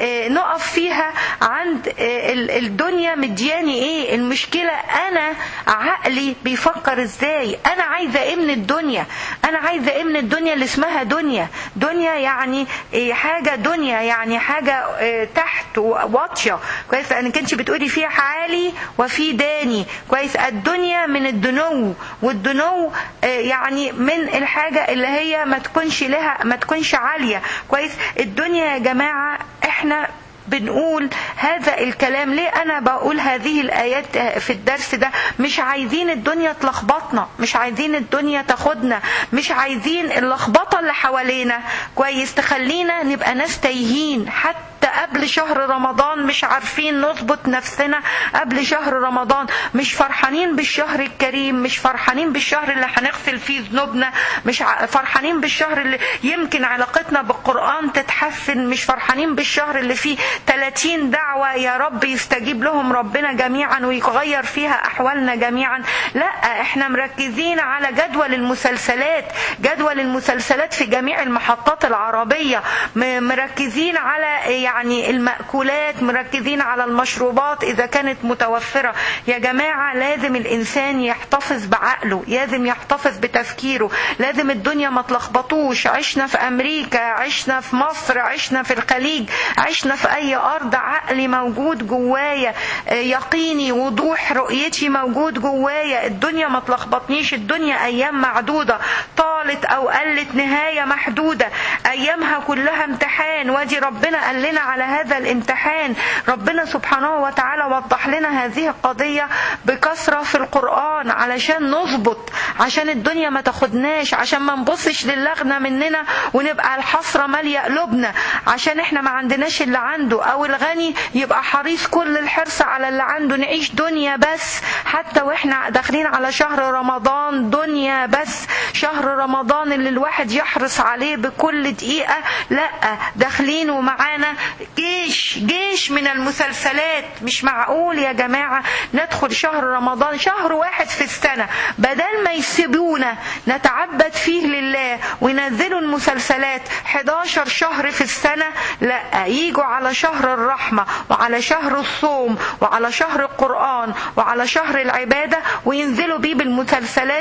نقف فيها عند الدنيا مدياني ايه المشكلة انا عقلي بيفكر ازاي انا عايزة ايه من الدنيا انا عايزة ايه من الدنيا اللي اسمها دنيا دنيا يعني حاجة دنيا يعني حاجة تحت واطية كويس لانك انت بتقولي فيها عالي وفي داني كويس الدنيا من الدنو والدنو يعني من الحاجة اللي هي ما تكونش لها ما تكونش عالية كويس الدنيا يا جماعة احنا بنقول هذا الكلام ليه انا بقول هذه الايات في الدرس ده مش عايزين الدنيا تلخبطنا مش عايزين الدنيا تاخدنا مش عايزين اللخبطه اللي حوالينا كويس تخلينا نبقى ناس تايهين حتى قبل شهر رمضان مش عارفين نظبط نفسنا قبل شهر رمضان مش فرحانين بالشهر الكريم مش فرحانين بالشهر اللي هنغسل فيه ذنوبنا مش فرحانين بالشهر اللي يمكن علاقتنا بالقرآن تتحسن مش فرحانين بالشهر اللي فيه 30 دعوة يا رب يستجيب لهم ربنا جميعا ويغير فيها أحوالنا جميعا لا احنا مركزين على جدول المسلسلات جدول المسلسلات في جميع المحطات العربية مركزين على يعني المأكولات مركزين على المشروبات إذا كانت متوفرة يا جماعة لازم الإنسان يحتفظ بعقله لازم يحتفظ بتفكيره لازم الدنيا ما تلخبطوش عشنا في أمريكا عشنا في مصر عشنا في الخليج عشنا في أي أرض عقلي موجود جوايا يقيني وضوح رؤيتي موجود جوايا الدنيا ما تلخبطنيش الدنيا أيام معدودة طالت أو قلت نهاية محدودة أيامها كلها امتحان وادي ربنا قال لنا على هذا الامتحان ربنا سبحانه وتعالى وضح لنا هذه القضية بكثرة في القرآن علشان نظبط عشان الدنيا ما تاخدناش عشان ما نبصش للغنى مننا ونبقى الحسرة مالية قلوبنا عشان احنا ما عندناش اللي عنده او الغني يبقى حريص كل الحرص على اللي عنده نعيش دنيا بس حتى واحنا داخلين على شهر رمضان دنيا بس شهر رمضان اللي الواحد يحرص عليه بكل دقيقة لا داخلين ومعانا جيش جيش من المسلسلات مش معقول يا جماعة ندخل شهر رمضان شهر واحد في السنة بدل ما يسيبونا نتعبد فيه لله وينزلوا المسلسلات 11 شهر في السنة لا يجوا على شهر الرحمة وعلى شهر الصوم وعلى شهر القرآن وعلى شهر العبادة وينزلوا بيه بالمسلسلات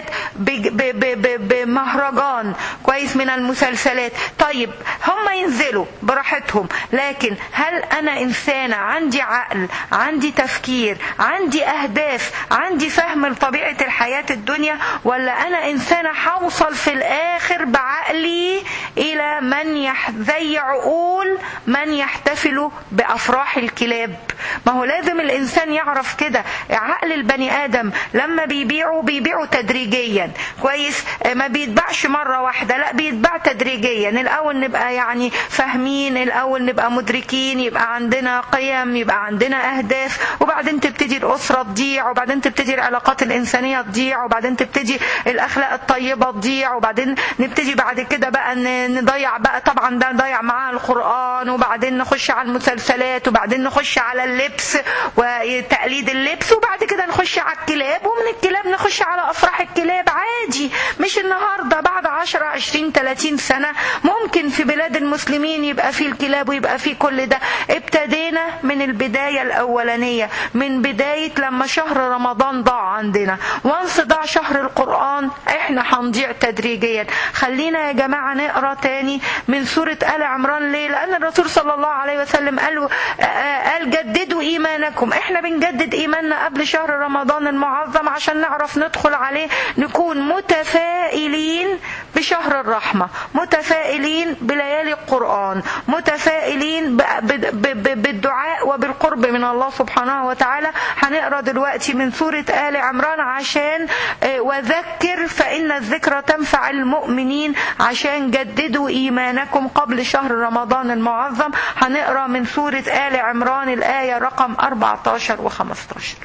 بمهرجان كويس من المسلسلات طيب هم ينزلوا براحتهم لكن هل أنا إنسانة عندي عقل عندي تفكير عندي أهداف عندي فهم لطبيعة الحياة الدنيا ولا أنا إنسانة حوصل في الآخر بعقلي إلى من يح زي عقول من يحتفلوا بأفراح الكلاب ما هو لازم الإنسان يعرف كده عقل البني آدم لما بيبيعوا بيبيعوا تدريجيا كويس ما بيتباعش مرة واحدة لا بيتباع تدريجيا الأول نبقى يعني فاهمين الأول نبقى مدركين يبقى عندنا قيم يبقى عندنا أهداف وبعدين تبتدي الأسرة تضيع وبعدين تبتدي العلاقات الإنسانية تضيع وبعدين تبتدي الأخلاق الطيبة تضيع وبعدين نبتدي بعد كده بقى نضيع بقى طبعا ده نضيع معاه القرآن وبعدين نخش على المسلسلات وبعدين نخش على اللبس وتقليد اللبس وبعد كده نخش على الكلاب ومن الكلاب نخش على أفراح الكلاب عادي مش النهاردة بعد 10 20 30 سنة ممكن في بلاد المسلمين يبقى فيه الكلاب ويبقى فيه كل ده ابتدينا من البداية الأولانية من بداية لما شهر رمضان ضاع عندنا وانس ضاع شهر القرآن احنا هنضيع تدريجيا خلينا يا جماعة نقرأ تاني من سورة آل عمران ليه لأن الرسول صلى الله عليه وسلم قال قال جددوا إيمانكم احنا بنجدد إيماننا قبل شهر رمضان المعظم عشان نعرف ندخل عليه نكون متفائلين بشهر الرحمة متفائلين بليالي القرآن متفائلين بالدعاء وبالقرب من الله سبحانه وتعالى هنقرا دلوقتي من سورة آل عمران عشان وذكر فإن الذكرى تنفع المؤمنين عشان جددوا إيمانكم قبل شهر رمضان المعظم هنقرا من سورة آل عمران الآية رقم 14 و 15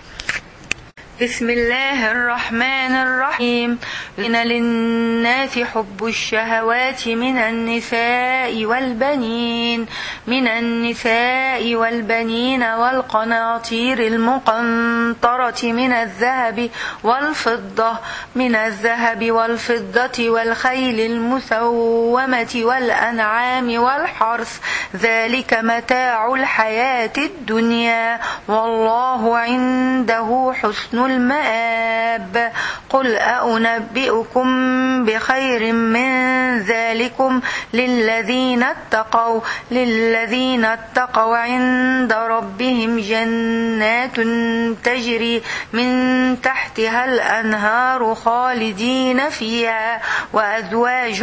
بسم الله الرحمن الرحيم إن للناس حب الشهوات من النساء والبنين من النساء والبنين والقناطير المقنطرة من الذهب والفضة من الذهب والفضة والخيل المسومة والأنعام والحرث ذلك متاع الحياة الدنيا والله عنده حسن المآب قل أنبئكم بخير من ذلكم للذين اتقوا للذين اتقوا عند ربهم جنات تجري من تحتها الأنهار خالدين فيها وأزواج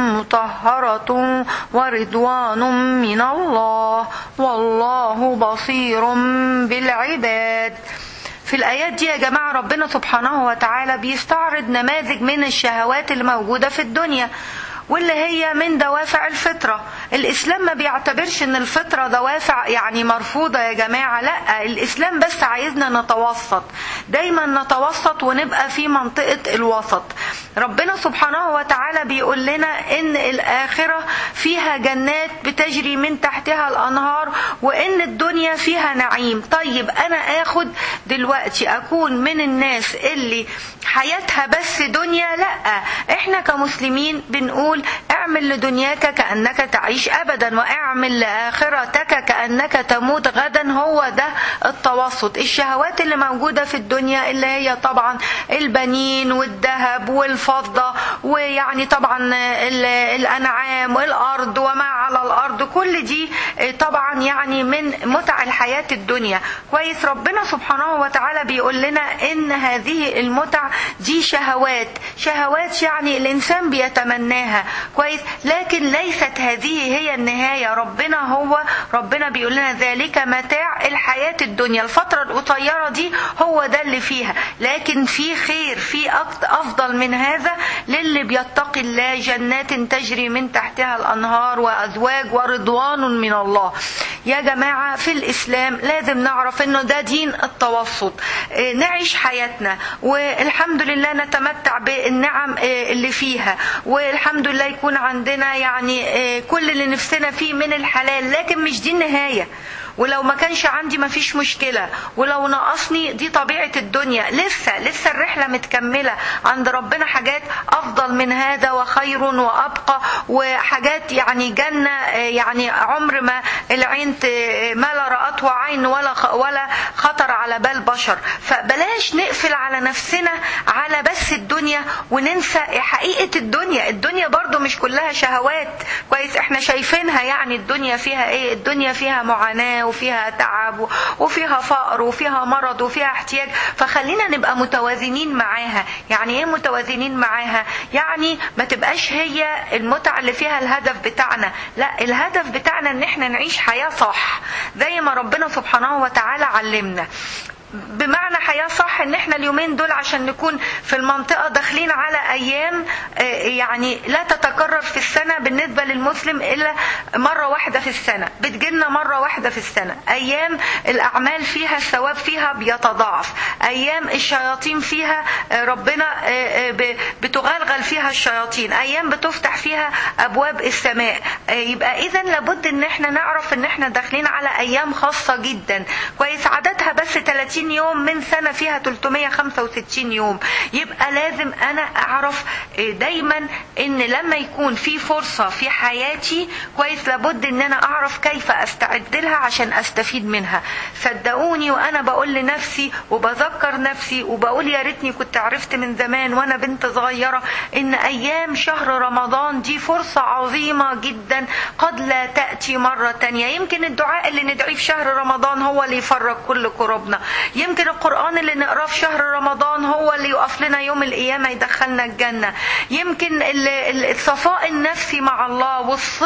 مطهرة ورضوان من الله والله بصير بالعباد في الآيات دي يا جماعة ربنا سبحانه وتعالى بيستعرض نماذج من الشهوات اللي موجودة في الدنيا واللي هي من دوافع الفطرة الإسلام ما بيعتبرش إن الفطرة دوافع يعني مرفوضة يا جماعة لا الإسلام بس عايزنا نتوسط دايما نتوسط ونبقى في منطقة الوسط ربنا سبحانه وتعالى بيقول لنا إن الآخرة فيها جنات بتجري من تحتها الأنهار وإن الدنيا فيها نعيم طيب أنا آخد دلوقتي أكون من الناس اللي حياتها بس دنيا لا احنا كمسلمين بنقول اعمل لدنياك كأنك تعيش أبدا واعمل لآخرتك كأنك تموت غدا هو ده التوسط الشهوات اللي موجودة في الدنيا اللي هي طبعا البنين والذهب والفضة ويعني طبعا الأنعام والأرض وما على الأرض كل دي طبعا يعني من متع الحياة الدنيا كويس ربنا سبحانه وتعالى بيقول لنا إن هذه المتع دي شهوات شهوات يعني الانسان بيتمناها كويس لكن ليست هذه هي النهايه ربنا هو ربنا بيقول لنا ذلك متاع الحياه الدنيا الفتره القصيره دي هو ده اللي فيها لكن في خير في افضل من هذا للي بيتقي الله جنات تجري من تحتها الانهار وازواج ورضوان من الله يا جماعه في الاسلام لازم نعرف انه ده دين التوسط نعيش حياتنا والحمد لله نتمتع بالنعم اللي فيها والحمد لله يكون عندنا يعني كل اللي نفسنا فيه من الحلال لكن مش دي النهايه ولو ما كانش عندي ما فيش مشكلة ولو نقصني دي طبيعة الدنيا لسه لسه الرحلة متكملة عند ربنا حاجات أفضل من هذا وخير وأبقى وحاجات يعني جنة يعني عمر ما العين ما لا رأته عين ولا ولا خطر على بال بشر فبلاش نقفل على نفسنا على بس الدنيا وننسى حقيقة الدنيا الدنيا برضو مش كلها شهوات كويس احنا شايفينها يعني الدنيا فيها ايه الدنيا فيها معاناة وفيها تعب وفيها فقر وفيها مرض وفيها احتياج فخلينا نبقى متوازنين معاها يعني ايه متوازنين معاها يعني ما تبقاش هي المتعة اللي فيها الهدف بتاعنا لا الهدف بتاعنا ان احنا نعيش حياة صح زي ما ربنا سبحانه وتعالى علمنا بمعنى حياة صح ان احنا اليومين دول عشان نكون في المنطقة داخلين على ايام يعني لا تتكرر في السنة بالنسبة للمسلم الا مرة واحدة في السنة بتجيلنا مرة واحدة في السنة ايام الاعمال فيها الثواب فيها بيتضاعف ايام الشياطين فيها ربنا بتغلغل فيها الشياطين ايام بتفتح فيها ابواب السماء يبقى اذا لابد ان احنا نعرف ان احنا داخلين على ايام خاصة جدا كويس عددها بس 30 يوم من سنة فيها 365 يوم يبقى لازم أنا أعرف دايما إن لما يكون في فرصة في حياتي كويس لابد إن أنا أعرف كيف أستعد لها عشان أستفيد منها صدقوني وأنا بقول لنفسي وبذكر نفسي وبقول يا ريتني كنت عرفت من زمان وأنا بنت صغيرة إن أيام شهر رمضان دي فرصة عظيمة جدا قد لا تأتي مرة تانية يمكن الدعاء اللي ندعيه في شهر رمضان هو اللي يفرج كل كربنا يمكن القرآن اللي نقراه في شهر رمضان هو اللي يقف لنا يوم القيامة يدخلنا الجنة يمكن الصفاء النفسي مع الله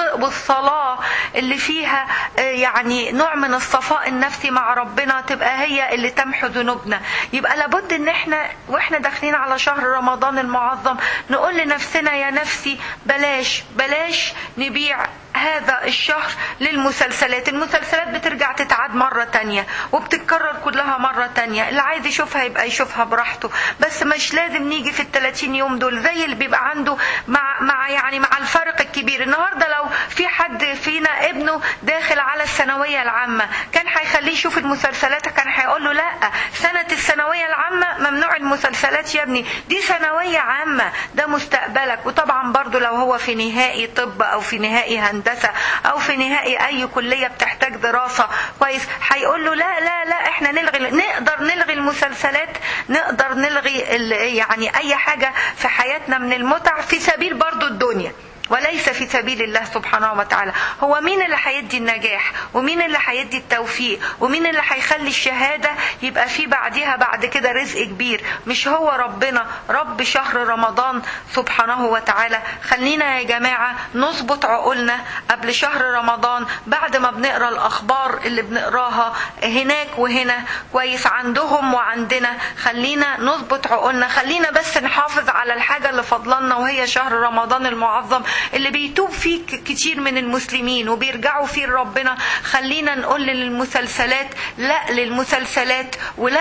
والصلاة اللي فيها يعني نوع من الصفاء النفسي مع ربنا تبقى هي اللي تمحو ذنوبنا يبقى لابد ان احنا واحنا داخلين على شهر رمضان المعظم نقول لنفسنا يا نفسي بلاش بلاش نبيع هذا الشهر للمسلسلات المسلسلات بترجع تتعاد مرة تانية وبتتكرر كلها مرة تانية اللي عايز يشوفها يبقى يشوفها براحته بس مش لازم نيجي في الثلاثين يوم دول زي اللي بيبقى عنده مع, مع يعني مع الفرق الكبير النهاردة لو في حد فينا ابنه داخل على الثانوية العامة كان هيخليه يشوف المسلسلات كان هيقول له لا سنة الثانوية العامة ممنوع المسلسلات يا ابني دي ثانوية عامة ده مستقبلك وطبعا برضو لو هو في نهائي طب او في نهائي هندسة او في نهائي اي كلية بتحتاج دراسة كويس هيقول له لا لا لا احنا نلغي نقدر نلغي المسلسلات نقدر نلغي يعني اي حاجة في حياتنا من المتع في سبيل برضو الدنيا وليس في سبيل الله سبحانه وتعالى هو مين اللي هيدي النجاح ومين اللي هيدي التوفيق ومين اللي هيخلي الشهادة يبقى في بعدها بعد كده رزق كبير مش هو ربنا رب شهر رمضان سبحانه وتعالى خلينا يا جماعة نظبط عقولنا قبل شهر رمضان بعد ما بنقرا الأخبار اللي بنقراها هناك وهنا كويس عندهم وعندنا خلينا نظبط عقولنا خلينا بس نحافظ على الحاجة اللي فضلنا وهي شهر رمضان المعظم اللي بيتوب فيه كتير من المسلمين وبيرجعوا فيه لربنا خلينا نقول للمسلسلات لا للمسلسلات ولا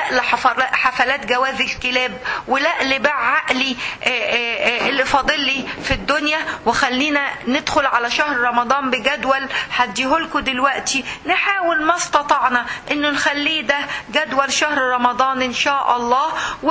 لحفلات جواز الكلاب ولا لباع عقلي اللي فاضل لي في الدنيا وخلينا ندخل على شهر رمضان بجدول هديهولكوا دلوقتي نحاول ما استطعنا انه نخليه ده جدول شهر رمضان ان شاء الله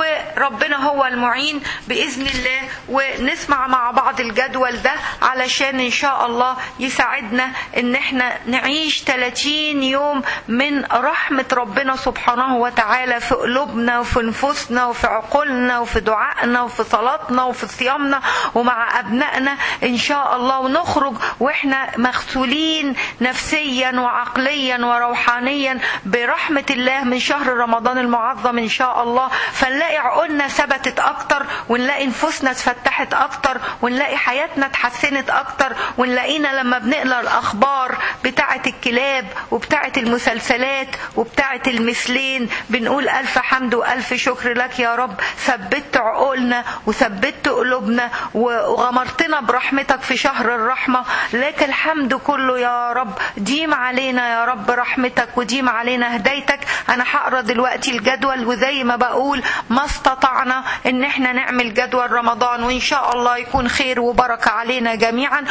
وربنا هو المعين باذن الله ونسمع مع بعض الجدول ده علشان ان شاء الله يساعدنا ان احنا نعيش 30 يوم من رحمة ربنا سبحانه وتعالى في قلوبنا وفي نفوسنا وفي عقولنا وفي دعائنا وفي صلاتنا وفي صيامنا ومع ابنائنا ابنائنا ان شاء الله ونخرج واحنا مغسولين نفسيا وعقليا وروحانيا برحمة الله من شهر رمضان المعظم ان شاء الله فنلاقي عقولنا ثبتت اكتر ونلاقي نفوسنا اتفتحت اكتر ونلاقي حياتنا اتحسنت اكتر ونلاقينا لما بنقرا الاخبار بتاعه الكلاب وبتاعه المسلسلات وبتاعه المثلين بنقول الف حمد والف شكر لك يا رب ثبت عقولنا وثبت قلوبنا وغمرتنا برحمتك في شهر الرحمه لك الحمد كله يا رب ديم علينا يا رب رحمتك وديم علينا هدايتك انا هقرا دلوقتي الجدول وزي ما بقول ما استطعنا ان احنا نعمل جدول رمضان وان شاء الله يكون خير وبركه علينا جميعا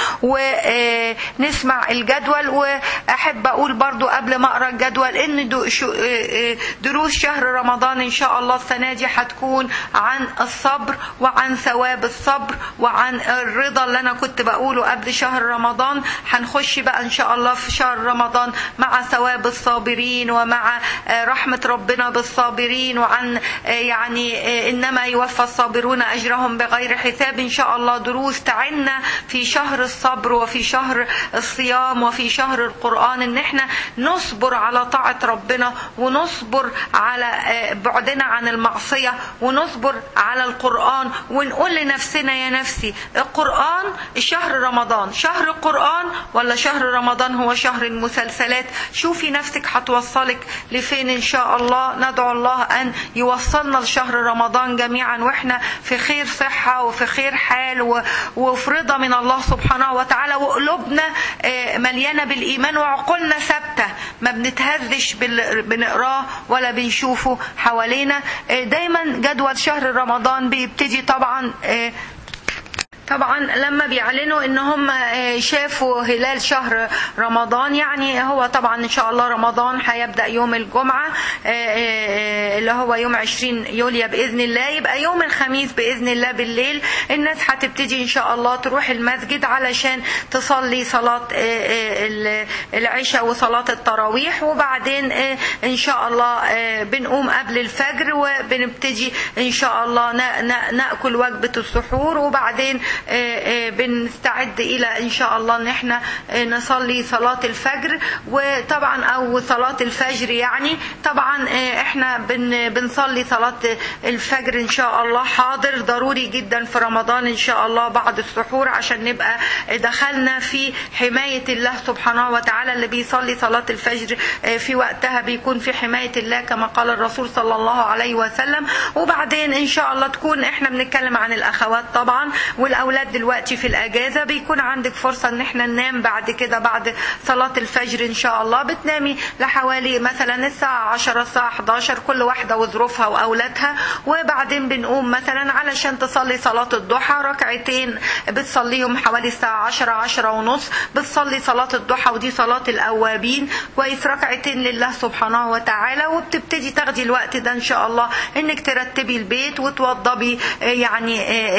ونسمع الجدول واحب اقول برضو قبل ما اقرا الجدول ان دروس شهر رمضان ان شاء الله السنه دي هتكون عن الصبر وعن ثواب الصبر وعن الرضا اللي انا كنت بقوله قبل شهر رمضان هنخش بقى ان شاء الله في شهر رمضان مع ثواب الصابرين ومع رحمه ربنا بالصابرين وعن يعني انما يوفى الصابرون اجرهم بغير حساب ان شاء الله دروس تعنا في شهر الصبر وفي شهر الصيام وفي شهر القران ان احنا نصبر على طاعه ربنا ونصبر على بعدنا عن المعصيه ونصبر على القران ونقول لنفسنا يا نفسي القران شهر رمضان شهر القران ولا شهر رمضان هو شهر المسلسلات شوفي نفسك هتوصلك لفين ان شاء الله ندعو الله ان يوصلنا لشهر رمضان جميعا واحنا في خير صحه وفي خير حال وفي رضا من الله سبحانه وتعالى وقلوبنا مليانه بالايمان وعقولنا ثابته ما بنتهزش بنقراه ولا بنشوفه حوالينا دايما جدول شهر رمضان بيبتدي طبعا طبعا لما بيعلنوا ان هم شافوا هلال شهر رمضان يعني هو طبعا ان شاء الله رمضان هيبدا يوم الجمعه اللي هو يوم 20 يوليو باذن الله يبقى يوم الخميس باذن الله بالليل الناس هتبتدي ان شاء الله تروح المسجد علشان تصلي صلاه العشاء وصلاه التراويح وبعدين ان شاء الله بنقوم قبل الفجر وبنبتدي ان شاء الله ناكل وجبه السحور وبعدين بنستعد الى ان شاء الله ان احنا نصلي صلاة الفجر وطبعا او صلاة الفجر يعني طبعا احنا بن بنصلي صلاة الفجر ان شاء الله حاضر ضروري جدا في رمضان ان شاء الله بعد السحور عشان نبقى دخلنا في حماية الله سبحانه وتعالى اللي بيصلي صلاة الفجر في وقتها بيكون في حماية الله كما قال الرسول صلى الله عليه وسلم وبعدين ان شاء الله تكون احنا بنتكلم عن الاخوات طبعا والاولاد دلوقتي في الاجازه بيكون عندك فرصه ان احنا ننام بعد كده بعد صلاه الفجر ان شاء الله بتنامي لحوالي مثلا الساعه 10 الساعه 11 كل واحده وظروفها واولادها وبعدين بنقوم مثلا علشان تصلي صلاه الضحى ركعتين بتصليهم حوالي الساعه 10 10 ونص بتصلي صلاه الضحى ودي صلاه الاوابين كويس ركعتين لله سبحانه وتعالى وبتبتدي تاخدي الوقت ده ان شاء الله انك ترتبي البيت وتوضبي يعني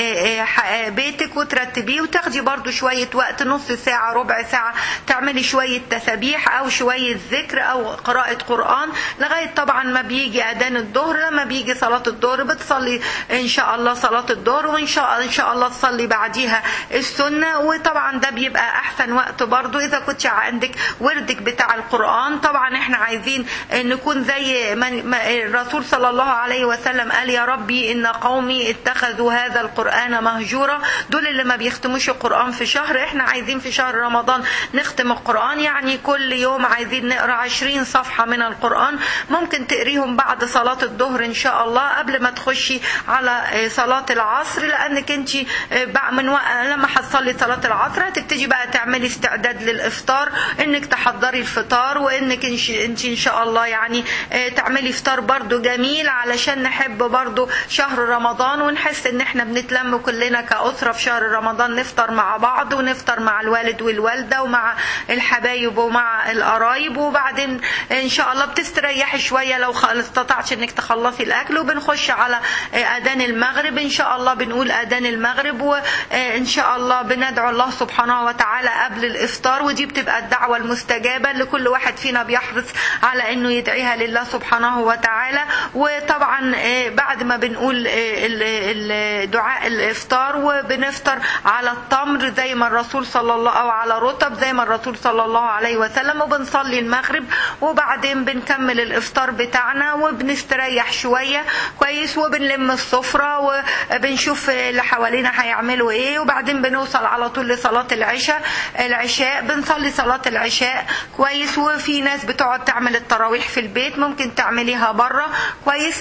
بيتك وترتبيه وتاخدي برضو شوية وقت نص ساعة ربع ساعة تعملي شوية تسابيح أو شوية ذكر أو قراءة قرآن لغاية طبعا ما بيجي أذان الظهر لما بيجي صلاة الظهر بتصلي إن شاء الله صلاة الظهر وإن شاء إن شاء الله تصلي بعديها السنة وطبعا ده بيبقى أحسن وقت برضو إذا كنت عندك وردك بتاع القرآن طبعا إحنا عايزين نكون زي ما الرسول صلى الله عليه وسلم قال يا ربي إن قومي اتخذوا هذا القرآن مهجورا دول اللي ما بيختموش القرآن في شهر احنا عايزين في شهر رمضان نختم القرآن يعني كل يوم عايزين نقرأ عشرين صفحة من القرآن ممكن تقريهم بعد صلاة الظهر ان شاء الله قبل ما تخشي على صلاة العصر لانك انت من وقت لما هتصلي صلاة العصر هتبتدي بقى تعملي استعداد للافطار انك تحضري الفطار وانك انت ان شاء الله يعني تعملي فطار برضو جميل علشان نحب برضو شهر رمضان ونحس ان احنا بنتلم كلنا كأسرة في شهر رمضان نفطر مع بعض ونفطر مع الوالد والوالدة ومع الحبايب ومع القرايب وبعدين ان شاء الله بتستريحي شوية لو استطعتش انك تخلصي الاكل وبنخش على اذان المغرب ان شاء الله بنقول اذان المغرب وان شاء الله بندعو الله سبحانه وتعالى قبل الافطار ودي بتبقى الدعوة المستجابة اللي كل واحد فينا بيحرص على انه يدعيها لله سبحانه وتعالى وطبعا بعد ما بنقول دعاء الافطار وبن وبنفطر على التمر زي ما الرسول صلى الله او على رطب زي ما الرسول صلى الله عليه وسلم وبنصلي المغرب وبعدين بنكمل الافطار بتاعنا وبنستريح شويه كويس وبنلم السفره وبنشوف اللي حوالينا هيعملوا ايه وبعدين بنوصل على طول لصلاه العشاء العشاء بنصلي صلاه العشاء كويس وفي ناس بتقعد تعمل التراويح في البيت ممكن تعمليها بره كويس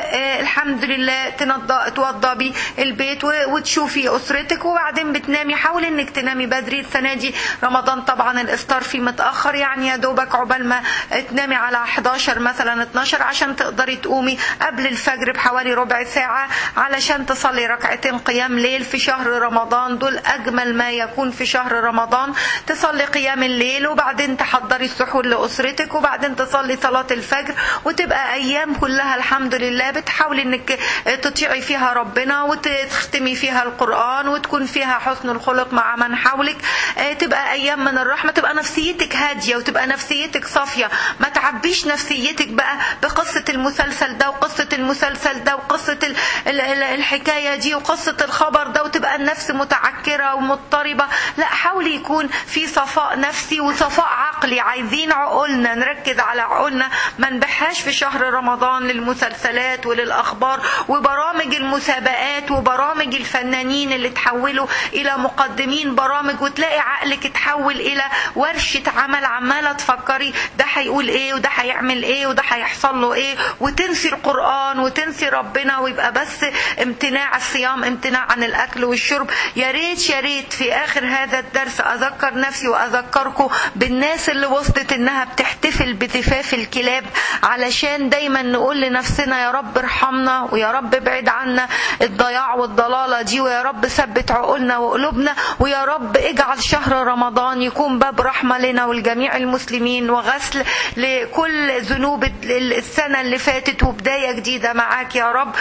والحمد لله تنض- توضبي البيت و- وتشوفي اسرتك وبعدين بتنامي حاولي انك تنامي بدري السنه دي رمضان طبعا الافطار فيه متاخر يعني يا دوبك عقبال ما تنامي على 11 مثلا 12 عشان تقدري تقومي قبل الفجر بحوالي ربع ساعه علشان تصلي ركعتين قيام ليل في شهر رمضان دول اجمل ما يكون في شهر رمضان تصلي قيام الليل وبعدين تحضري السحور لاسرتك وبعدين تصلي صلاه الفجر وتبقى ايام كلها الحمد لله بتحاولي انك تطيعي فيها ربنا وتختمي فيها القران وتكون فيها حسن الخلق مع من حولك آه، تبقى ايام من الرحمه تبقى نفسيتك هاديه وتبقى نفسيتك صافيه ما تعبيش نفسيتك بقى بقصه المسلسل ده وقصه المسلسل ده وقصه ال- ال- ال- الحكايه دي وقصه الخبر ده وتبقى النفس متعكره ومضطربه لا حاولي يكون في صفاء نفسي وصفاء عقلي عايزين عقولنا نركز على عقولنا ما نبحاش في شهر رمضان للمسلسلات وللاخبار وبرامج المسابقات وبرامج الفنانين اللي تحولوا الى مقدمين برامج وتلاقي عقلك اتحول الى ورشه عمل عماله تفكري ده هيقول ايه وده هيعمل ايه وده هيحصل له ايه وتنسي القران وتنسي ربنا ويبقى بس امتناع الصيام امتناع عن الاكل والشرب يا ريت يا ريت في اخر هذا الدرس اذكر نفسي واذكركم بالناس اللي وصلت انها بتحتفل بزفاف الكلاب علشان دايما نقول لنفسنا يا رب ارحمنا ويا رب ابعد عنا الضياع والضلاله دي ويا رب ثبت عقولنا وقلوبنا ويا رب اجعل شهر رمضان يكون باب رحمه لنا ولجميع المسلمين وغسل لكل ذنوب السنه اللي فاتت وبدايه جديده معاك يا رب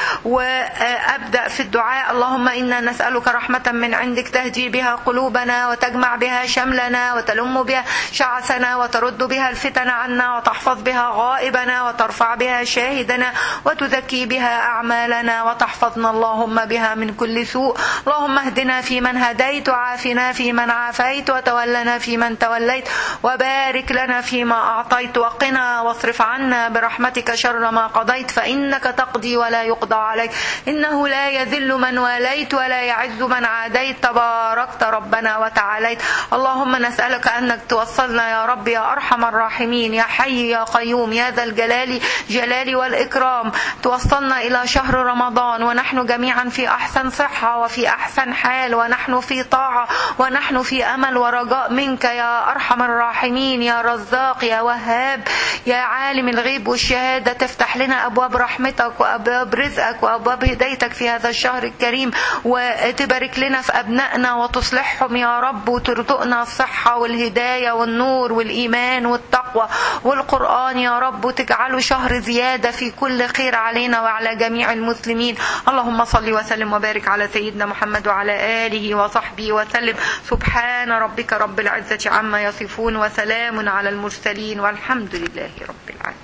وابدا في الدعاء اللهم انا نسالك رحمه من عندك تهدي بها قلوبنا وتجمع بها شملنا وتلم بها شعثنا وترد بها الفتن عنا وتحفظ بها غائبنا وترفع بها شاهدنا وتزكي بها اعمالنا وتحفظنا اللهم بها من كل سوء اللهم اهدنا فيمن هديت وعافنا فيمن عافيت وتولنا فيمن توليت وبارك لنا فيما اعطيت وقنا واصرف عنا برحمتك شر ما قضيت فانك تقضي ولا يقضى عليك انه لا يذل من واليت ولا يعز من عاديت تباركت ربنا وتعاليت اللهم نسالك انك توصلنا يا رب يا ارحم الراحمين يا حي يا قيوم يا ذا الجلال جلال والاكرام توصلنا الى شهر رمضان ونحن جميعا في احسن صحه وفي احسن حال ونحن في طاعه ونحن في امل ورجاء منك يا ارحم الراحمين يا رزاق يا وهاب يا عالم الغيب والشهاده تفتح لنا ابواب رحمتك وابواب رزقك وابواب هدايتك في هذا الشهر الكريم وتبارك لنا في ابنائنا وتصلحهم يا رب وترزقنا الصحه والهدايه والنور والايمان والتقوى والقران يا رب وتجعله شهر زياده في كل خير علينا وعلى جميع المسلمين اللهم صل وسلم وبارك على سيدنا محمد وعلى اله وصحبه وسلم سبحان ربك رب العزه عما يصفون وسلام على المرسلين والحمد لله رب العالمين